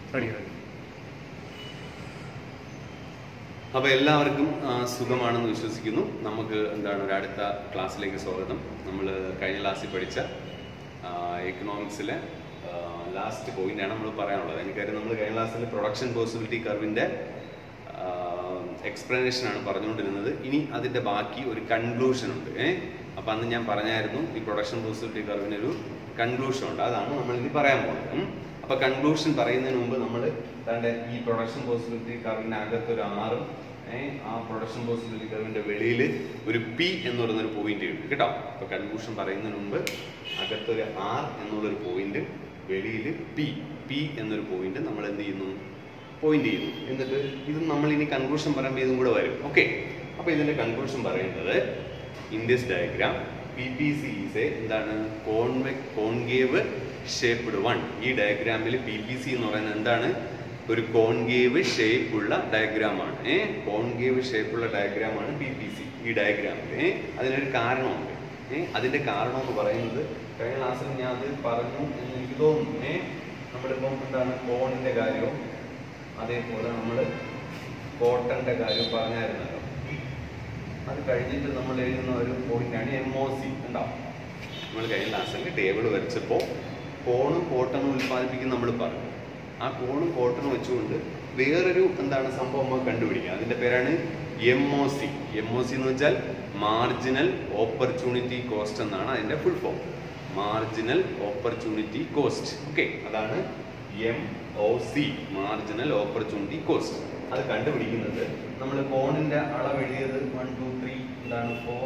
Ready ready അപ്പോൾ എല്ലാവർക്കും ആ, സുഖമാണെന്ന് വിശ്വസിക്കുന്നു നമുക്ക് എന്താണ് ഒരു അടുത്ത ക്ലാസ്സിലേക്ക് സ്വാഗതം നമ്മൾ കഴിഞ്ഞ ക്ലാസ്സിൽ പഠിച്ച എക്കണോമിക്സിലെ ലാസ്റ്റ് പോയിന്റാണ് നമ്മൾ പറയാനുള്ളത് എനിക്കറിയാം നമ്മൾ കഴിഞ്ഞ ക്ലാസ്സിൽ പ്രൊഡക്ഷൻ പോസിബിലിറ്റി കർവിൻ്റെ എക്സ്പ്ലനേഷൻ ആണ് പറഞ്ഞുകൊണ്ടിരുന്നത് ഇനി അതിൻ്റെ ബാക്കി ഒരു കൺക്ലൂഷൻ ഉണ്ട് ഏ അപ്പം അന്ന് ഞാൻ പറഞ്ഞായിരുന്നു ഈ പ്രൊഡക്ഷൻ പോസിബിലിറ്റി കർവിന് ഒരു കൺക്ലൂഷൻ ഉണ്ട് അതാണ് നമ്മൾ ഇനി പറയാൻ പോകുന്നത് ഉം. അപ്പൊ കൺക്ലൂഷൻ പറയുന്നതിന് മുമ്പ് നമ്മൾ തന്റെ ഈ പ്രൊഡക്ഷൻ പോസിബിലിറ്റി കർവിന്റെ അകത്ത് ഒരു ആറും ഏഹ് ആ പ്രൊഡക്ഷൻ പോസിബിലിറ്റി കർവിന്റെ വെളിയിൽ ഒരു പി എന്ന് പറയുന്ന ഒരു പോയിന്റ് ഉണ്ട് കേട്ടോ അപ്പൊ കൺക്ലൂഷൻ പറയുന്നതിന് മുമ്പ് അകത്തൊരു ആർ എന്നുള്ളൊരു പോയിന്റ് വെളിയിൽ പി പി എന്നൊരു പോയിന്റ് നമ്മൾ എന്ത് ചെയ്യുന്നു പോയിന്റ് ചെയ്യുന്നു എന്നിട്ട് ഇതും നമ്മൾ ഇനി കൺക്ലൂഷൻ പറയുമ്പോൾ ഇതും കൂടെ വരും ഓക്കെ അപ്പൊ ഇതിന്റെ കൺക്ലൂഷൻ പറയുന്നത് in this diagram P P C is a എന്താണ് കോൺവെക് കോൺഗേവ് ഷേപ്പ്ഡ് വൺ ഈ ഡയഗ്രാമിൽ പി പി സി എന്ന് പറയുന്നത് എന്താണ് ഒരു കോൺഗേവ് ഷേപ്പ് ഉള്ള ഡയഗ്രാമാണ് ഏ കോൺഗേവ് ഷേപ്പ് ഉള്ള ഡയഗ്രാമാണ് പി പി സി ഈ ഡയഗ്രാമിൽ ഏ അതിനൊരു കാരണമുണ്ട് ഏ അതിന്റെ കാരണം എന്ന് പറയുന്നത് കഴിഞ്ഞ ക്ലാസ്സിൽ ഞാൻ അത് പറഞ്ഞു എന്ന് എനിക്ക് തോന്നുന്നു ഏ നമ്മളിപ്പം എന്താണ് കോണിന്റെ കാര്യവും അതേപോലെ നമ്മൾ കോട്ടന്റെ കാര്യം പറഞ്ഞായിരുന്നല്ലോ അത് കഴിഞ്ഞിട്ട് നമ്മൾ എഴുതുന്ന ഒരു പോയിന്റാണ് എം ഒ സി ഉണ്ടാവും നമ്മൾ കഴിഞ്ഞ ക്ലാസ്സിൽ ടേബിൾ വരച്ചപ്പോൾ കോണും കോട്ടണും ഉൽപ്പാദിപ്പിക്കും നമ്മൾ പറഞ്ഞു ആ കോണും കോട്ടണും വെച്ചുകൊണ്ട് വേറൊരു എന്താണ് സംഭവം നമുക്ക് കണ്ടുപിടിക്കുക അതിന്റെ പേരാണ് M O C M O C എന്ന് വെച്ചാൽ മാർജിനൽ ഓപ്പർച്യൂണിറ്റി കോസ്റ്റ് എന്നാണ് അതിന്റെ full form marginal opportunity cost okay അതാണ് M O C marginal opportunity cost അത് കണ്ടുപിടിക്കുന്നത് നമ്മൾ കോണിന്റെ അളവ് എഴുതിയത് വൺ ടു ത്രീ എന്താണ് ഫോർ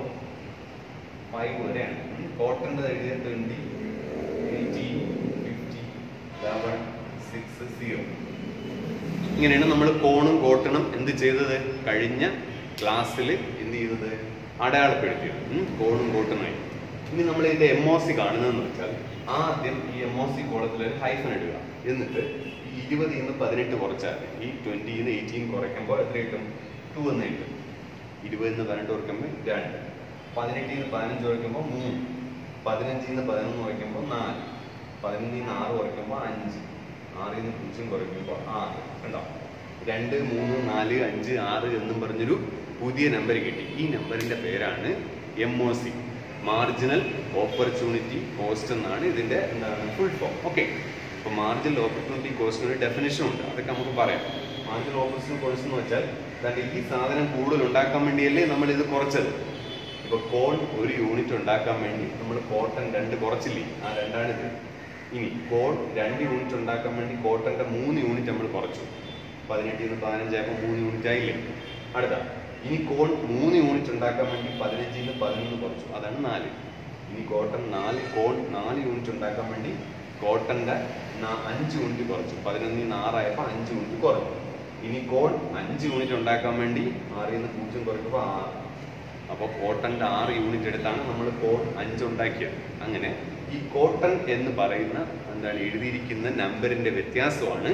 ഫൈവ് വരെയാണ് കോട്ടൻ്റെ എഴുതിയത് twenty eighteen fifty eleven six zero ഇങ്ങനെയാണ് നമ്മൾ കോണും കോട്ടണും എന്ത് ചെയ്തത് കഴിഞ്ഞ ക്ലാസ്സിൽ എന്ത് ചെയ്തത് അടയാളപ്പെടുത്തിയത് ഉം, കോണും കോട്ടണായി ഇനി നമ്മൾ ഇതിന്റെ എം ഒ സി കാണുന്നതെന്ന് വെച്ചാൽ ആദ്യം ഈ എം ഒ സി കോളത്തിൽ ഒരു ഹൈഫൻ ഇടുക എന്നിട്ട് ഈ ഇരുപതിൽ നിന്ന് പതിനെട്ട് കുറച്ചാൽ മതി. ഈ ട്വന്റിയിൽ നിന്ന് എയ്റ്റീൻ കുറയ്ക്കുമ്പോൾ എത്ര കിട്ടും ടു എന്ന് കിട്ടും ഇരുപതിൽ നിന്ന് പതിനെട്ട് കുറയ്ക്കുമ്പോൾ രണ്ട് പതിനെട്ടിൽ നിന്ന് പതിനഞ്ച് കുറയ്ക്കുമ്പോൾ മൂന്ന് പതിനഞ്ചിൽ നിന്ന് പതിനൊന്ന് കുറയ്ക്കുമ്പോൾ നാല് പതിനൊന്നിൽ നിന്ന് ആറ് കുറയ്ക്കുമ്പോൾ അഞ്ച് ആറിൽ നിന്ന് പൂജ്യം കുറയ്ക്കുമ്പോൾ ആറ് കണ്ടോ രണ്ട് മൂന്ന് നാല് അഞ്ച് ആറ് എന്നും പറഞ്ഞൊരു പുതിയ നമ്പർ കിട്ടി ഈ നമ്പറിന്റെ പേരാണ് M O C marginal opportunity cost എന്നാണ് ഇതിന്റെ എന്താണ് ഫുൾ ഫോം ഓക്കെ അപ്പൊ മാർജിനൽ ഓപ്പർച്യൂണിറ്റി കോസ്റ്റിന് ഒരു ഡെഫിനേഷൻ ഉണ്ട് അതൊക്കെ നമുക്ക് പറയാം മാർജിനൽ ഓപ്പർച്യൂണിറ്റി കോസ്റ്റ് എന്ന് വെച്ചാൽ ദാണ്ട് ഈ സാധനം കൂടുതൽ ഉണ്ടാക്കാൻ വേണ്ടിയല്ലേ നമ്മൾ ഇത് കുറച്ചത് ഇപ്പൊ കോൺ ഒരു യൂണിറ്റ് ഉണ്ടാക്കാൻ വേണ്ടി നമ്മൾ കോട്ടൺ രണ്ട് കുറച്ചില്ലേ ആ രണ്ടാണിത് ഇനി കോൺ രണ്ട് യൂണിറ്റ് ഉണ്ടാക്കാൻ വേണ്ടി കോട്ടന്റെ മൂന്ന് യൂണിറ്റ് നമ്മൾ കുറച്ചു പതിനെട്ടിൽ നിന്ന് പതിനഞ്ചായപ്പോൾ മൂന്ന് യൂണിറ്റ് ആയില്ലേ അടുത്ത ഇനി കോൺ മൂന്ന് യൂണിറ്റ് ഉണ്ടാക്കാൻ വേണ്ടി പതിനഞ്ചിൽ നിന്ന് പതിനൊന്ന് കുറച്ചു അതാണ് നാല് ഇനി കോട്ടൺ നാല് കോൺ നാല് യൂണിറ്റ് ഉണ്ടാക്കാൻ വേണ്ടി കോട്ടന്റെ നാ- അഞ്ച് യൂണിറ്റ് കുറച്ചു പതിനൊന്നിൽ നിന്ന് ആറായപ്പോൾ അഞ്ച് യൂണിറ്റ് കുറഞ്ഞു ഇനി കോൺ അഞ്ച് യൂണിറ്റ് ഉണ്ടാക്കാൻ വേണ്ടി ആറിൽ നിന്ന് പൂജ്യം കുറയ്ക്കുമ്പോൾ ആറ് അപ്പോൾ കോട്ടന്റെ ആറ് യൂണിറ്റ് എടുത്താണ് നമ്മൾ കോൺ അഞ്ച് ഉണ്ടാക്കിയത് അങ്ങനെ ഈ കോട്ടൺ എന്ന് പറയുന്ന എന്താണ് എഴുതിയിരിക്കുന്ന നമ്പറിന്റെ വ്യത്യാസമാണ്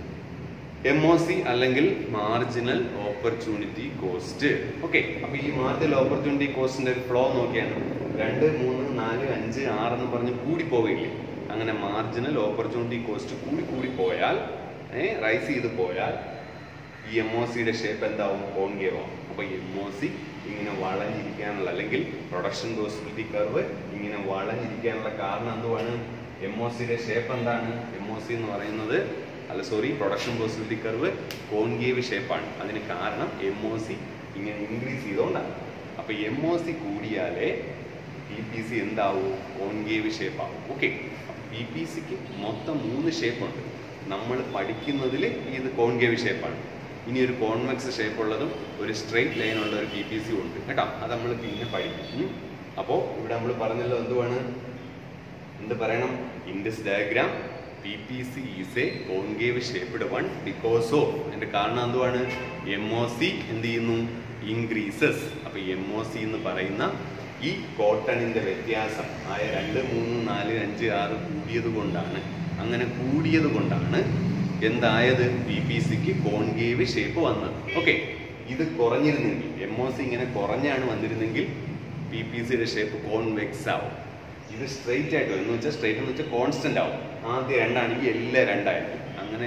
എം ഒ സി അല്ലെങ്കിൽ മാർജിനൽ ഓപ്പർച്യൂണിറ്റി കോസ്റ്റ് ഓക്കെ അപ്പൊ ഈ മാർജിനൽ ഓപ്പർച്യൂണിറ്റി കോസ്റ്റിന്റെ ഒരു ഫ്ലോ നോക്കിയാണ് രണ്ട് മൂന്ന് നാല് അഞ്ച് ആറ് എന്ന് പറഞ്ഞ് കൂടി പോവില്ലേ അങ്ങനെ മാർജിനൽ ഓപ്പർച്യൂണിറ്റി കോസ്റ്റ് കൂടി കൂടി പോയാൽ ഏഹ് റൈസ് ചെയ്ത് പോയാൽ ഈ എം ഒ സിയുടെ ഷേപ്പ് എന്താവും കോൺകേവ് ആവും അപ്പൊ എം ഒ സി ഇങ്ങനെ വളഞ്ഞിരിക്കാനുള്ള അല്ലെങ്കിൽ പ്രൊഡക്ഷൻ പോസിബിലിറ്റി കർവ് ഇങ്ങനെ വളഞ്ഞിരിക്കാനുള്ള കാരണം എന്തുവാണ് എം ഒ സിയുടെ ഷേപ്പ് എന്താണ് എം ഒ സി എന്ന് പറയുന്നത് അല്ല sorry production possibility curve concave ഷേപ്പാണ് അതിന് കാരണം എം ഒ സി ഇങ്ങനെ ഇൻക്രീസ് ചെയ്തുകൊണ്ടാണ് അപ്പൊ എം ഒ സി കൂടിയാലേ പി പി സി എന്താവും കോൺകേവ് ഷേപ്പ് ആവും ഓക്കെ പി പി സിക്ക് മൊത്തം മൂന്ന് ഷേപ്പ് ഉണ്ട് നമ്മൾ പഠിക്കുന്നതിൽ ഇത് കോൺകേവ് ഷേപ്പാണ് ഇനി ഒരു കോൺവെക്സ് ഷേപ്പ് ഉള്ളതും ഒരു സ്ട്രെയിറ്റ് ലൈൻ ഉള്ള ഒരു പി പി സി ഉണ്ട് കേട്ടോ അത് നമ്മൾ പിന്നെ പഠിക്കും അപ്പോൾ ഇവിടെ നമ്മൾ പറഞ്ഞല്ലോ എന്തുവാണ് എന്ത് പറയണം in this diagram P P C is a concave shaped one because of അതിന്റെ കാരണം എന്തുവാണ് എം ഒ സി എന്ത് ചെയ്യുന്നു ഇൻക്രീസസ് അപ്പൊ എം ഒ സി എന്ന് പറയുന്ന ഈ കോട്ടണിന്റെ വ്യത്യാസം ആയ രണ്ട് മൂന്ന് നാല് അഞ്ച് ആറ് കൂടിയത് കൊണ്ടാണ് അങ്ങനെ കൂടിയത് കൊണ്ടാണ് എന്തായത് പി പി സിക്ക് കോൺകേവ് ഷേപ്പ് വന്നത് ഓക്കെ ഇത് കുറഞ്ഞിരുന്നെങ്കിൽ എം ഒ സി ഇങ്ങനെ കുറഞ്ഞാണ് വന്നിരുന്നെങ്കിൽ പി പി സിയുടെ ഷേപ്പ് കോൺവെക്സ് ആവും ഇത് സ്ട്രെയിറ്റ് ആയിട്ട് വരും. എന്ന് വെച്ചാൽ സ്ട്രെയിറ്റ് എന്ന് വെച്ചാൽ കോൺസ്റ്റന്റ് ആവും ആദ്യം രണ്ടാണെങ്കിൽ എല്ലാം രണ്ടായിരിക്കും അങ്ങനെ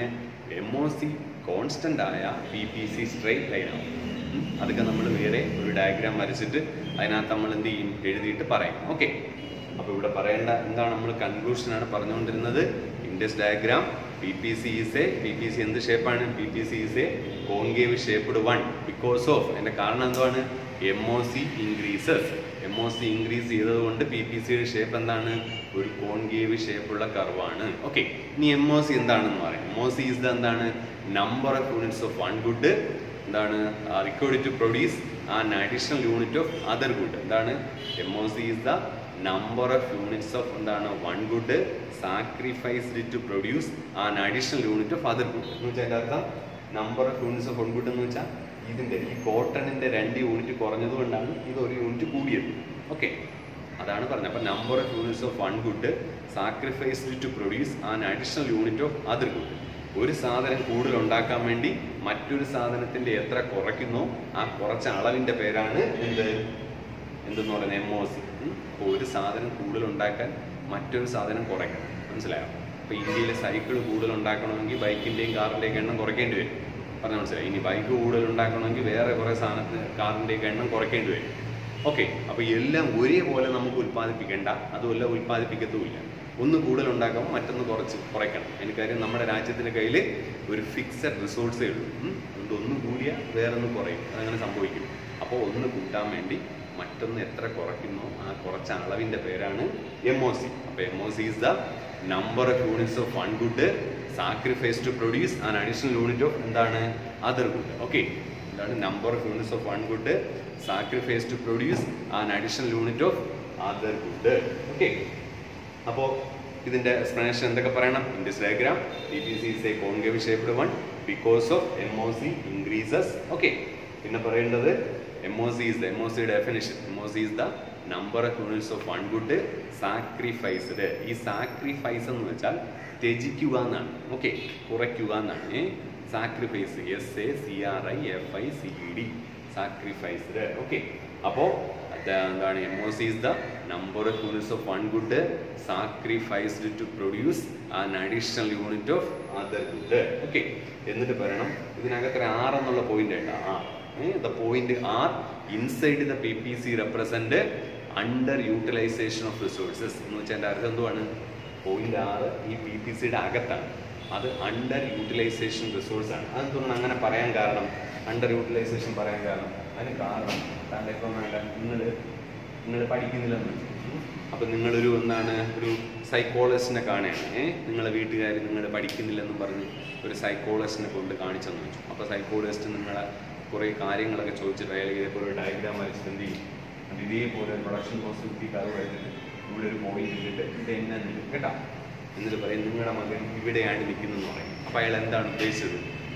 എം ഒ സി കോൺസ്റ്റന്റ് ആയ P P C straight line ആവും ഉം. അതൊക്കെ നമ്മൾ വേറെ ഒരു ഡയഗ്രാം വരച്ചിട്ട് അതിനകത്ത് നമ്മൾ എന്ത് ചെയ്യും എഴുതിയിട്ട് പറയും ഓക്കെ അപ്പോൾ ഇവിടെ പറയേണ്ട എന്താണ് നമ്മൾ കൺക്ലൂഷനാണ് പറഞ്ഞുകൊണ്ടിരുന്നത് in this diagram P P C is a P P C എന്ത് ഷേപ്പാണ് P P C is a concave shaped one because of എൻ്റെ കാരണം എന്താണ് M O C increases M O C increase ചെയ്തത് കൊണ്ട് പി പി സിയുടെ ഷേപ്പ് എന്താണ് ഒരു കോൺകേവ് ഷേപ്പുള്ള കർവാണ് ഓക്കെ ഇനി എം ഒ സി എന്താണെന്ന് പറയാം M O C is the എന്താണ് number of units of one good എന്താണ് required to produce an additional unit of other good എന്താണ് M O C is the number of units of എന്താണ് one good sacrificed to produce an additional unit of other good എന്ന് വെച്ചാൽ അതിൻ്റെ അർത്ഥം number of units of one good എന്ന് വെച്ചാൽ ഇതിന്റെ ഈ കോട്ടണിന്റെ രണ്ട് യൂണിറ്റ് കുറഞ്ഞത് കൊണ്ടാണ് ഇത് ഒരു യൂണിറ്റ് കൂടിയത് ഓക്കെ അതാണ് പറഞ്ഞത് അപ്പൊ number of units of one good sacrificed to produce an additional unit of other good ഒരു സാധനം കൂടുതൽ ഉണ്ടാക്കാൻ വേണ്ടി മറ്റൊരു സാധനത്തിന്റെ എത്ര കുറയ്ക്കുന്നോ ആ കുറച്ച അളവിന്റെ പേരാണ് എന്ത് എന്തെന്ന് പറയുന്നത് എം ഒ സി അപ്പോൾ ഒരു സാധനം കൂടുതൽ ഉണ്ടാക്കാൻ മറ്റൊരു സാധനം കുറയ്ക്കണം മനസ്സിലായോ അപ്പോൾ ഇന്ത്യയിൽ സൈക്കിൾ കൂടുതൽ ഉണ്ടാക്കണമെങ്കിൽ ബൈക്കിൻ്റെയും കാറിൻ്റെയും എണ്ണം കുറയ്ക്കേണ്ടി വരും പറഞ്ഞ മനസ്സിലായി ഇനി ബൈക്ക് കൂടുതൽ ഉണ്ടാക്കണമെങ്കിൽ വേറെ കുറേ സാധനത്തിന് കാറിൻ്റെയൊക്കെ എണ്ണം കുറയ്ക്കേണ്ടി വരും ഓക്കെ അപ്പോൾ എല്ലാം ഒരേപോലെ നമുക്ക് ഉൽപ്പാദിപ്പിക്കേണ്ട അതുമല്ല ഉൽപ്പാദിപ്പിക്കത്തുമില്ല ഒന്ന് കൂടുതൽ ഉണ്ടാക്കുമ്പോൾ മറ്റൊന്ന് കുറച്ച് കുറയ്ക്കണം അതിന് കാര്യം നമ്മുടെ രാജ്യത്തിൻ്റെ കയ്യിൽ ഒരു ഫിക്സഡ് റിസോഴ്സേ ഉള്ളൂ ഉം. അതുകൊണ്ട് ഒന്ന് കൂടിയാൽ വേറൊന്ന് കുറയും അതങ്ങനെ സംഭവിക്കും അപ്പോൾ ഒന്ന് കൂട്ടാൻ വേണ്ടി മറ്റൊന്ന് എത്ര കുറയ്ക്കുന്നോ ആ കുറച്ച അളവിൻ്റെ പേരാണ് എം ഒ സി അപ്പോൾ M O C is the number of units of one good sacrifice to produce an additional unit of എന്താണ് അതർ ഗുഡ് ഓക്കെ എന്താണ് number of units of one good sacrifice to produce an additional unit of other good okay അപ്പോൾ ഇതിന്റെ explanation എന്തൊക്കെ പറയണം in this diagram P P C is a concave shaped one because of M O C increases okay പിന്നെ പറയേണ്ടത് M O C is the M O C definition M O C is the number of units of one good sacrificed ഈ sacrifice എന്ന് വെച്ചാൽ ത്യജിക്കുക എന്നാണ് okay കുറയ്ക്കുക എന്നാണ് sacrifice S A C R I F I C E D sacrificed okay അപ്പോൾ എന്താണ് M O C is the number of units of one good sacrificed to produce an additional unit of other good okay എന്നിട്ട് പറയണം ഇതിനകത്ത് ഒരു R എന്നുള്ള point ഉണ്ട് R the point R inside the P P C represent under utilization of resources എന്ന് വെച്ചാൽ എൻ്റെ അർത്ഥം എന്തുവാണ് പോയിന്റ് ആറ് ഈ പി പി സിയുടെ അകത്താണ് അത് അണ്ടർ യൂട്ടിലൈസേഷൻ റിസോഴ്സ് ആണ് അതെന്തുകൊണ്ടാണ് അങ്ങനെ പറയാൻ കാരണം അണ്ടർ യൂട്ടിലൈസേഷൻ പറയാൻ കാരണം അതിന് കാരണം താങ്കൾ ഇപ്പം വേണ്ട നിങ്ങൾ നിങ്ങൾ പഠിക്കുന്നില്ലെന്ന് അപ്പം നിങ്ങളൊരു എന്താണ് ഒരു സൈക്കോളജിസ്റ്റിനെ കാണുകയാണ് ഏഹ് നിങ്ങളെ വീട്ടുകാർ നിങ്ങൾ പഠിക്കുന്നില്ലെന്നും പറഞ്ഞ് ഒരു സൈക്കോളജിസ്റ്റിനെ കൊണ്ട് കാണിച്ചെന്ന് വെച്ചു അപ്പോൾ സൈക്കോളജിസ്റ്റ് നിങ്ങളെ കുറേ കാര്യങ്ങളൊക്കെ ചോദിച്ചിട്ട് അയാൾ ഇതേപോലെ ഒരു ഡയഗ്രാം വരച്ചിട്ട് എന്ത് ചെയ്യും അത് ഇതേപോലെ പ്രൊഡക്ഷൻ പോസിബിലിറ്റി കർവ് വരച്ചിട്ട് ഇവിടെ ഒരു പോയിന്റ് ഇട്ടിട്ട് ഇത് എന്നെ നിൽക്കും കേട്ടോ എന്നിട്ട് പറയും നിങ്ങളുടെ മകൻ ഇവിടെയാണ് നിൽക്കുന്നതെന്ന് പറയും അപ്പോൾ അയാൾ എന്താണ് ഉദ്ദേശിച്ചത്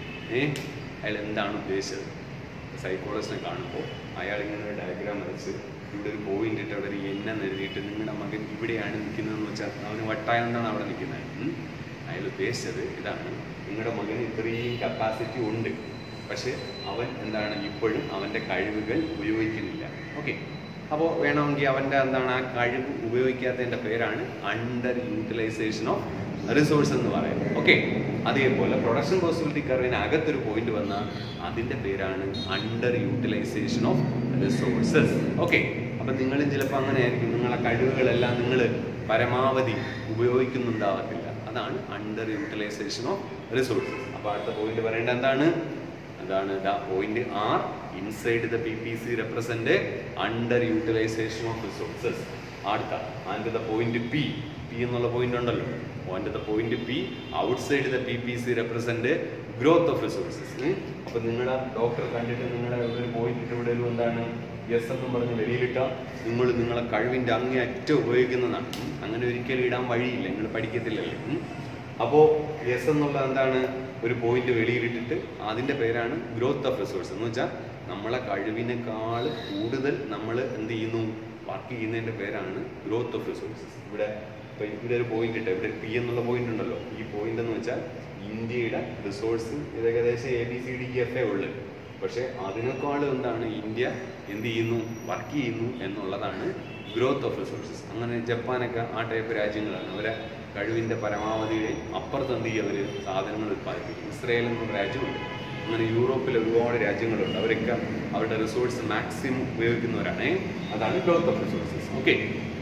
ഏ അയാൾ എന്താണ് ഉദ്ദേശിച്ചത് സൈക്കോളജിസ്റ്റിനെ കാണുമ്പോൾ അയാൾ ഇങ്ങനെ ഒരു ഡയഗ്രാം വരച്ച് ഇവിടെ ഒരു പോയിന്റ് ഇട്ട് അവിടെ ഒരു എണ്ണം എഴുതിയിട്ട് നിങ്ങളുടെ മകൻ ഇവിടെയാണ് നിൽക്കുന്നതെന്ന് വെച്ചാൽ അവന് വട്ടായോണ്ടാണ് അവിടെ നിൽക്കുന്നത് ഉം. അയാൾ ഉദ്ദേശിച്ചത് ഇതാണ് നിങ്ങളുടെ മകന് ഇത്രയും കപ്പാസിറ്റി ഉണ്ട് പക്ഷെ അവൻ എന്താണ് ഇപ്പോഴും അവൻ്റെ കഴിവുകൾ ഉപയോഗിക്കുന്നില്ല ഓക്കെ അപ്പോൾ വേണമെങ്കിൽ അവൻ്റെ എന്താണ് ആ കഴിവ് ഉപയോഗിക്കാത്തതിൻ്റെ പേരാണ് അണ്ടർ യൂട്ടിലൈസേഷൻ ഓഫ് റിസോഴ്സ് എന്ന് പറയാം ഓക്കെ അതേപോലെ പ്രൊഡക്ഷൻ പോസിബിലിറ്റി കർവിന് അകത്തൊരു പോയിന്റ് വന്നാൽ അതിൻ്റെ പേരാണ് under utilization of resources okay അപ്പം നിങ്ങളും ചിലപ്പോൾ അങ്ങനെ ആയിരിക്കും നിങ്ങളെ കഴിവുകളെല്ലാം നിങ്ങൾ പരമാവധി ഉപയോഗിക്കുന്നുണ്ടാവത്തില്ല അതാണ് അണ്ടർ യൂട്ടിലൈസേഷൻ ഓഫ് റിസോഴ്സസ് അപ്പോൾ അടുത്ത പോയിന്റ് പറയേണ്ട എന്താണ് അതാണ് the point R inside the P P C represent under utilization of resources അടുത്ത and the point P P എന്നുള്ള പോയിന്റ് ഉണ്ടല്ലോ and the point P outside the P P C represent growth of resources അപ്പൊ നിങ്ങളുടെ doctor കണ്ടിട്ട് നിങ്ങളുടെ ഒരു point ഇവിടെ ഒരു എന്താണ് എസ് എന്നും പറഞ്ഞ് വെളിയിലിട്ടാൽ നിങ്ങൾ നിങ്ങളെ കഴിവിന്റെ അങ്ങേ അറ്റം ഉപയോഗിക്കുന്നതാണ് ഉം. അങ്ങനെ ഒരിക്കലും ഇടാൻ വഴിയില്ല നിങ്ങൾ പഠിക്കത്തില്ലല്ലേ ഉം. അപ്പോൾ എസ് എന്നുള്ള എന്താണ് ഒരു പോയിന്റ് വെളിയിലിട്ടിട്ട് അതിന്റെ പേരാണ് ഗ്രോത്ത് ഓഫ് റിസോഴ്സ് എന്ന് വെച്ചാൽ നമ്മളെ കഴിവിനേക്കാൾ കൂടുതൽ നമ്മൾ എന്ത് ചെയ്യുന്നു വർക്ക് ചെയ്യുന്നതിന്റെ പേരാണ് ഗ്രോത്ത് ഓഫ് റിസോഴ്സസ് ഇവിടെ ഇപ്പൊ ഇവിടെ ഒരു പോയിന്റ് ഇട്ട് ഇവിടെ പി എന്നുള്ള പോയിന്റ് ഉണ്ടല്ലോ ഈ പോയിന്റ് എന്ന് വെച്ചാൽ ഇന്ത്യയുടെ റിസോഴ്സ് ഇത് ഏകദേശം A B C D F A ഉള്ളു പക്ഷെ അതിനേക്കാളും എന്താണ് ഇന്ത്യ എന്ത് ചെയ്യുന്നു വർക്ക് ചെയ്യുന്നു എന്നുള്ളതാണ് ഗ്രോത്ത് ഓഫ് റിസോഴ്സസ് അങ്ങനെ ജപ്പാനൊക്കെ ആ ടൈപ്പ് രാജ്യങ്ങളാണ് അവരെ കഴിവിൻ്റെ പരമാവധിയുടെയും അപ്പുറത്ത് എന്ത് ചെയ്യും അവർ സാധനങ്ങൾ ഉത്പാദിപ്പിക്കും ഇസ്രയേൽ എന്നൊരു രാജ്യമുണ്ട് അങ്ങനെ യൂറോപ്പിൽ ഒരുപാട് രാജ്യങ്ങളുണ്ട് അവരൊക്കെ അവരുടെ റിസോഴ്സ് മാക്സിമം ഉപയോഗിക്കുന്നവരാണ് അതാണ് ഗ്രോത്ത് ഓഫ് റിസോഴ്സസ് ഓക്കെ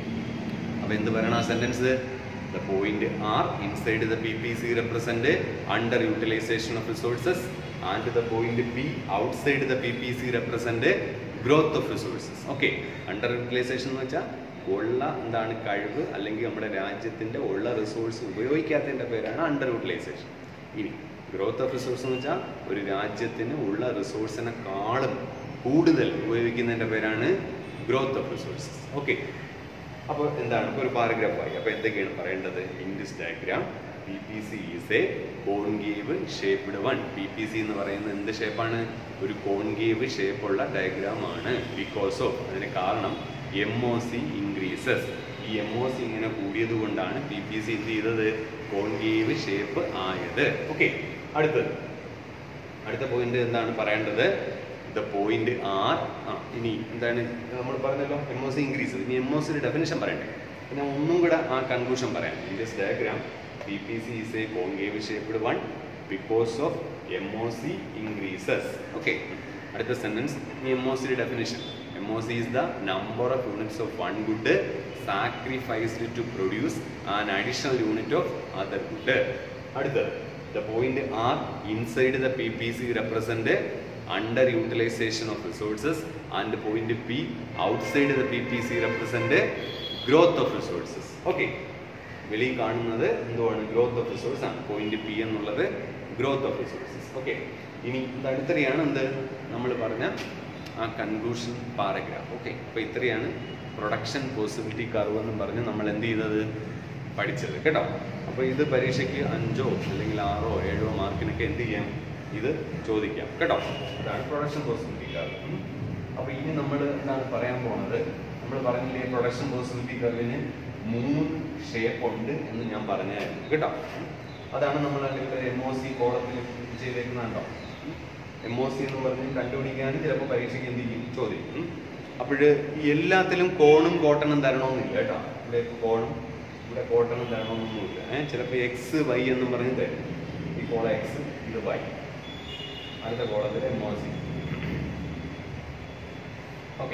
അപ്പൊ എന്ത് പറയണം ആ sentence the point R inside the P P C represent under utilization of resources and the point B outside the P P C represent growth of resources okay under utilization എന്ന് വെച്ചാൽ ഉള്ള എന്താണ് കഴിവ് അല്ലെങ്കിൽ നമ്മുടെ രാജ്യത്തിന്റെ ഉള്ള റിസോഴ്സ് ഉപയോഗിക്കാത്തതിന്റെ പേരാണ് അണ്ടർ യൂട്ടിലൈസേഷൻ ഇനി ഗ്രോത്ത് ഓഫ് റിസോഴ്സ് എന്ന് വെച്ചാൽ ഒരു രാജ്യത്തിന് ഉള്ള റിസോഴ്സിനെക്കാളും കൂടുതൽ ഉപയോഗിക്കുന്നതിന്റെ പേരാണ് ഗ്രോത്ത് ഓഫ് റിസോഴ്സസ് ഓക്കെ അപ്പോൾ എന്താണ് ഇപ്പോൾ ഒരു പാരഗ്രാഫായി അപ്പോൾ എന്തൊക്കെയാണ് പറയേണ്ടത് in this diagram P P C is a concave shaped one P P C എന്ന് പറയുന്നത് എന്ത് ഷേപ്പാണ് ഒരു കോൺഗേവ് ഷേപ്പുള്ള ഡയഗ്രാം ആണ് ബിക്കോസ് ഓഫ് അതിന് കാരണം എം ഒ സി ഇൻക്രീസസ് ഈ എം ഒ സി ഇങ്ങനെ കൂടിയത് കൊണ്ടാണ് പി പി സി എന്ത് ചെയ്തത് കോൺഗേവ് ഷേപ്പ് ആയത് ഓക്കെ അടുത്തത് അടുത്ത പോയിന്റ് എന്താണ് പറയേണ്ടത് ദ പോയിന്റ് ആർ ആ ഇനി എന്താണ് നമ്മൾ പറഞ്ഞല്ലോ എം ഒ സി ഇൻക്രീസ് ഇനി എം ഒ സിയുടെ ഡെഫിനേഷൻ പറയണ്ടേ പിന്നെ ഒന്നും കൂടെ ആ കൺക്ലൂഷൻ പറയാം in this diagram P P C is a concave shaped one because of M O C increases okay അടുത്ത സെന്റൻസ് ഇനി എം ഒ സിയുടെ definition M O C is the number of units of one good sacrificed to produce an additional unit of other good അടുത്തത് the point R inside the PPC represent a underutilization of resources and point P outside the PPC represent a growth of resources. Okay. വെളിയിൽ കാണുന്നത് എന്തുവാണ് growth of resource ആണ് point P എന്നുള്ളത് growth of resources okay ഇനി ഇത് അടുത്തറിയാണ് എന്ത് നമ്മൾ പറഞ്ഞ ആ കൺക്ലൂഷൻ പാരഗ്രാഫ് ഓക്കെ അപ്പോൾ ഇത്രയാണ് പ്രൊഡക്ഷൻ പോസിബിലിറ്റി കർവ് എന്നും പറഞ്ഞ് നമ്മൾ എന്ത് ചെയ്തത് പഠിച്ചത് കേട്ടോ അപ്പോൾ ഇത് പരീക്ഷയ്ക്ക് അഞ്ചോ അല്ലെങ്കിൽ ആറോ ഏഴോ മാർക്കിനൊക്കെ എന്ത് ചെയ്യാം ഇത് ചോദിക്കാം കേട്ടോ അതാണ് പ്രൊഡക്ഷൻ പോസിബിലിറ്റി കർവ് അപ്പോൾ ഇനി നമ്മൾ എന്താണ് പറയാൻ പോകുന്നത് നമ്മൾ പറഞ്ഞില്ലേ പ്രൊഡക്ഷൻ പോസിബിലിറ്റി കർവിന് മൂന്ന് ഷേപ്പ് ഉണ്ട് എന്ന് ഞാൻ പറഞ്ഞായിരുന്നു കേട്ടോ അതാണ് നമ്മൾ അല്ലെങ്കിൽ എം ഒ സി കോളത്തിൽ ചെയ്തേക്കുന്നുണ്ടോ എം ഒ സി എന്ന് പറഞ്ഞ് കണ്ടുപിടിക്കാനും ചിലപ്പോൾ പരീക്ഷയ്ക്ക് എന്ത് ചെയ്യും ചോദിക്കും അപ്പോൾ ഈ എല്ലാത്തിലും കോണും കോട്ടണും തരണമെന്നില്ല കേട്ടോ ഇവിടെ കോണും ഇവിടെ കോട്ടണും തരണമെന്നൊന്നുമില്ല ഏഹ് ചിലപ്പോൾ എക്സ് വൈ എന്നും പറഞ്ഞ് തരും ഈ കോള എക്സ് ഇത് വൈ അടുത്ത കോളത്തിൽ എം ഒ സി ഓക്കെ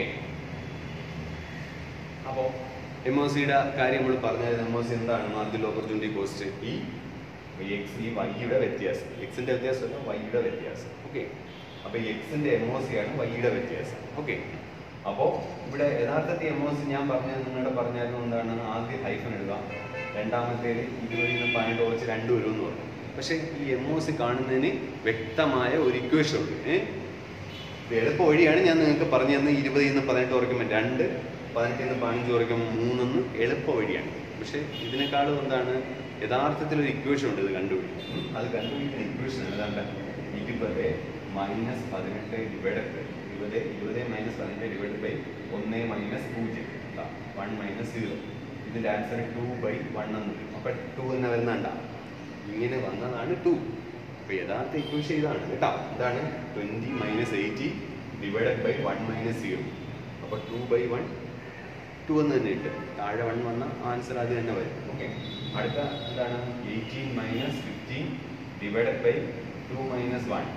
അപ്പോൾ എം ഒ സിയുടെ കാര്യം നമ്മൾ പറഞ്ഞാൽ എം ഒ സി എന്താണ് മാർജിൻ ഓപ്പർച്യൂണിറ്റി കോസ്റ്റ് ഈ എക്സ് ഈ വൈയുടെ വ്യത്യാസം എക്സിന്റെ വ്യത്യാസമല്ല വൈയുടെ വ്യത്യാസം ഓക്കെ അപ്പോൾ എക്സിന്റെ എം ഒ സി ആണ് വൈയുടെ വ്യത്യാസം ഓക്കെ അപ്പോൾ ഇവിടെ യഥാർത്ഥത്തിൽ എം ഒ സി ഞാൻ പറഞ്ഞത് നിങ്ങളുടെ പറഞ്ഞായിരുന്നു എന്താണ് ആദ്യം ഹൈഫൻ എഴുതാം രണ്ടാമത്തേത് ഇരുപതിൽ നിന്ന് പതിനെട്ട് കുറച്ച് രണ്ട് വരും എന്ന് പറഞ്ഞു പക്ഷേ ഈ എം ഒ സി കാണുന്നതിന് വ്യക്തമായ ഒരു ഇക്വേഷൻ ഉണ്ട് ഏഹ് ഇത് എളുപ്പ വഴിയാണ് ഞാൻ നിങ്ങൾക്ക് പറഞ്ഞു തന്നത് ഇരുപതിൽ നിന്ന് പതിനെട്ട് കുറയ്ക്കുമ്പോൾ രണ്ട് പതിനെട്ടിൽ നിന്ന് പതിനഞ്ച് കുറയ്ക്കുമ്പോൾ മൂന്നെന്ന് എളുപ്പ വഴിയാണ് പക്ഷേ ഇതിനേക്കാളും എന്താണ് യഥാർത്ഥത്തിൽ ഒരു ഇക്വേഷൻ ഉണ്ട് ഇത് കണ്ടുപിടിക്കും അത് കണ്ടുപിടിക്കുന്ന ഇക്വേഷൻ ഏതാണ്ട് ഇരുപത് മൈനസ് പതിനെട്ട് ഡിവൈഡഡ് ബൈ ഇരുപത് ഇരുപത് മൈനസ് പതിനെട്ട് ഡിവൈഡ് ബൈ ഒന്ന് മൈനസ് പൂജ്യം വൺ മൈനസ് സീറോ ഇതിന്റെ ആൻസർ ടു ബൈ വൺ എന്ന് വരും അപ്പൊ ടു എന്ന് വരുന്നണ്ട ഇങ്ങനെ വന്നതാണ് ടു അപ്പൊ യഥാർത്ഥ ഇക്വേഷൻ ഇതാണ് കേട്ടോ ഇതാണ് twenty minus eighty divided by one minus zero അപ്പൊ ടു ബൈ വൺ ടു എന്ന് തന്നെ ഇട്ട് താഴെ വൺ വന്ന ആൻസർ അത് തന്നെ വരും ഓക്കെ അടുത്ത എന്താണ് eighteen minus fifteen divided by two minus one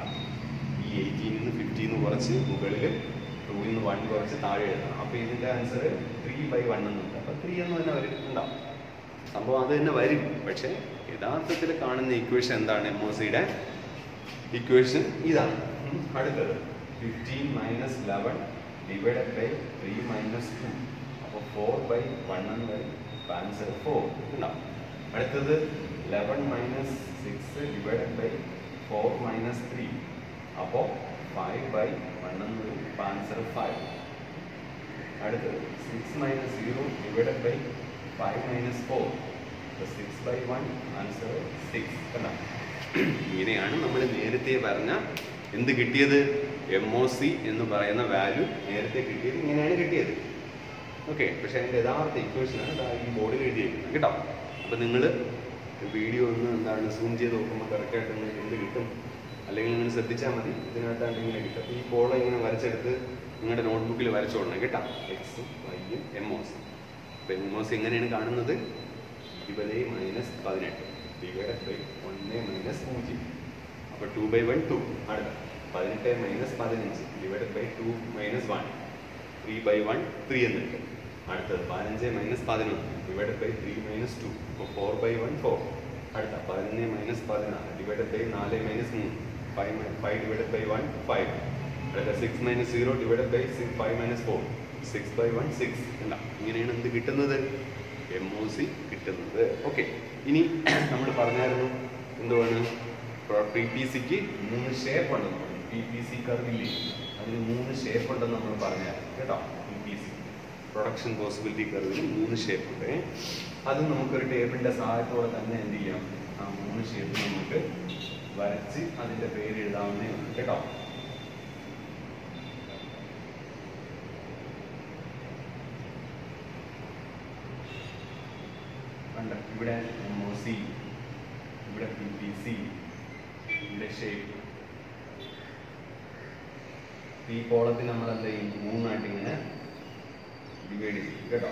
ഈ എയ്റ്റീനിൽ നിന്ന് ഫിഫ്റ്റീന്ന് കുറച്ച് മുകളിൽ ടൂവിൽ നിന്ന് വൺ കുറച്ച് താഴെ എഴുതണം അപ്പോൾ ഇതിൻ്റെ ആൻസർ ത്രീ ബൈ വൺ എന്നുണ്ട് അപ്പോൾ ത്രീ എന്ന് തന്നെ വരും ഉണ്ടാവും സംഭവം അത് തന്നെ വരും പക്ഷേ യഥാർത്ഥത്തിൽ കാണുന്ന ഇക്വേഷൻ എന്താണ് എം ഒ സിയുടെ ഇക്വേഷൻ ഇതാണ് ഉം. അടുത്തത് fifteen minus eleven divided by three minus two അപ്പോൾ ഫോർ ബൈ വൺ എന്ന് വരും ആൻസർ ഫോർ ഉണ്ടാവും അടുത്തത് eleven minus six divided by four minus three അപ്പോൾ ഫൈവ് ബൈ വൺ എന്ന് വരും ആൻസർ ഫൈവ് അടുത്തത് six minus zero divided by five minus four six by one answer six കണ്ട ഇങ്ങനെയാണ് നമ്മൾ നേരത്തെ പറഞ്ഞ എന്ത് കിട്ടിയത് എം ഒ സി എന്ന് പറയുന്ന വാല്യൂ നേരത്തെ കിട്ടിയത് ഇങ്ങനെയാണ് കിട്ടിയത് ഓക്കെ പക്ഷെ അതിൻ്റെ യഥാർത്ഥ ഇക്വേഷനാണ് ദാ ഈ ബോർഡിൽ എഴുതിയിരിക്കുന്നത് കേട്ടോ അപ്പം നിങ്ങൾ വീഡിയോ ഒന്ന് എന്താണ് സൂം ചെയ്ത് നോക്കുമ്പോൾ കറക്റ്റായിട്ട് നിങ്ങൾക്ക് എന്ത് കിട്ടും അല്ലെങ്കിൽ നിങ്ങൾ ശ്രദ്ധിച്ചാൽ മതി ഇതിനകത്താണ്ട് ഇങ്ങനെ കിട്ടും അപ്പോൾ ഈ ബോൾ ഇങ്ങനെ വരച്ചെടുത്ത് നിങ്ങളുടെ നോട്ട്ബുക്കിൽ വരച്ചോളണം കേട്ടോ എക്സും വൈയും എം ഒ സി അപ്പോൾ എം ഒ സി എങ്ങനെയാണ് കാണുന്നത് ഇരുപത് മൈനസ് പതിനെട്ട് ഡിവൈഡ് ബൈ ഒന്ന് മൈനസ് പൂജ്യം അപ്പോൾ ടു ബൈ വൺ ടു അടുത്ത പതിനെട്ട് മൈനസ് പതിനഞ്ച് divide by two minus one three by one three എന്ന് കിട്ടും അടുത്തത് പതിനഞ്ച് മൈനസ് പതിനൊന്ന് divide by three minus two അപ്പോൾ ഫോർ ബൈ വൺ ഫോർ അടുത്ത പതിനൊന്ന് മൈനസ് പതിനാറ് ഡിവൈഡ് ബൈ നാല് മൈനസ് മൂന്ന് five five divide by one five അടുത്ത six minus zero divide by six five minus four six by one six അല്ല ഇങ്ങനെയാണ് എന്ത് കിട്ടുന്നത് എം ഒ സി കിട്ടുന്നത് ഓക്കെ ഇനി നമ്മൾ പറഞ്ഞായിരുന്നു എന്തുവാണ് പി പി സിക്ക് മൂന്ന് ഷേപ്പ് ഉണ്ടെന്ന് പറഞ്ഞു പി പി സി കർവില്ലേ അതിന് മൂന്ന് ഷേപ്പ് ഉണ്ടെന്ന് നമ്മൾ പറഞ്ഞായിരുന്നു കേട്ടോ P P C production possibility കർവിന് മൂന്ന് ഷേപ്പ് ഉണ്ട് അത് നമുക്കൊരു ടേബിളിന്റെ സഹായത്തോടെ തന്നെ എന്ത് ചെയ്യാം ആ മൂന്ന് ഷേപ്പ് നമുക്ക് വരച്ച് അതിന്റെ പേര് എഴുതാവുന്നേ ഉള്ളൂ കേട്ടോ കണ്ടോ ഇവിടെ എം ഒ സി ഇവിടെ പി പി സി ഇവിടെ ഷേപ്പ് ഈ കോളത്തിൽ നമ്മൾ എന്ത് ചെയ്യും മൂന്നായിട്ട് ഇങ്ങനെ ഡിവൈഡ് ചെയ്യും കേട്ടോ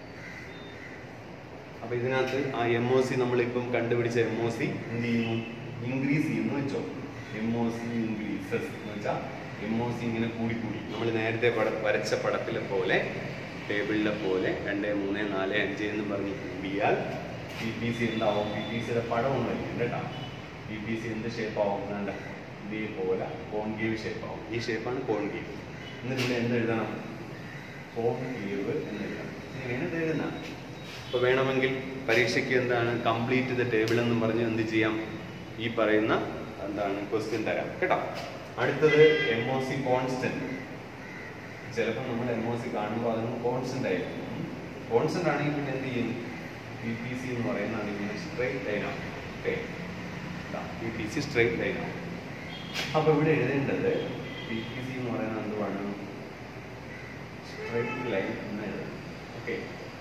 അപ്പൊ ഇതിനകത്ത് ആ എം ഒ സി നമ്മളിപ്പം കണ്ടുപിടിച്ച എം ഒ സി എന്ത് ചെയ്യുന്നു ഇൻക്രീസ് ചെയ്യുന്നു വെച്ചോ എം ഒ സി ഇൻക്രീസസ് എന്ന് വെച്ചാൽ എം ഒ സി ഇങ്ങനെ കൂടി കൂടി നമ്മൾ നേരത്തെ പട വരച്ച പടത്തിലെ പോലെ ടേബിളിലെ പോലെ രണ്ട് മൂന്ന് നാല് അഞ്ച് എന്ന് പറഞ്ഞ് കൂടിയാൽ പി പി സി എന്താവും പി പി സിയുടെ പടം ഒന്ന് വയ്ക്കും കേട്ടോ പി പി സി എന്ത് ഷേപ്പ് ആവും വേണ്ട ഇതേപോലെ കോൺകേവ് ഷേപ്പ് ആവും ഈ ഷേപ്പാണ് കോൺകേവ് എന്നിട്ട് ഇവിടെ എന്ത് എഴുതണം കോൺകേവ് എന്ന് എഴുതണം ഇങ്ങനെയാണ് ഇത് എഴുതുന്നത് അപ്പോൾ വേണമെങ്കിൽ പരീക്ഷയ്ക്ക് എന്താണ് കംപ്ലീറ്റ് ദ ടേബിൾ എന്നും പറഞ്ഞ് എന്ത് ചെയ്യാം ഈ പറയുന്ന എന്താണ് ക്വസ്റ്റ്യൻ തരാം കേട്ടോ അടുത്തത് എം ഒ സി കോൺസ്റ്റന്റ് ചിലപ്പോൾ നമ്മൾ എം ഒ സി കാണുമ്പോൾ അതൊന്നും കോൺസ്റ്റന്റ് ആയിരിക്കും കോൺസ്റ്റന്റ് ആണെങ്കിൽ പിന്നെ എന്ത് ചെയ്യും പി പി സി എന്ന് പറയുന്നതാണ് ഇങ്ങനെ സ്ട്രൈറ്റ് ലൈനാണ് okay P P C straight ലൈനാണ് അപ്പോൾ ഇവിടെ എഴുതേണ്ടത് പി പി സി എന്ന് പറയുന്നത് എന്തുവാണ് സ്ട്രൈറ്റ് ലൈൻ എന്ന് എഴുതണം ഓക്കെ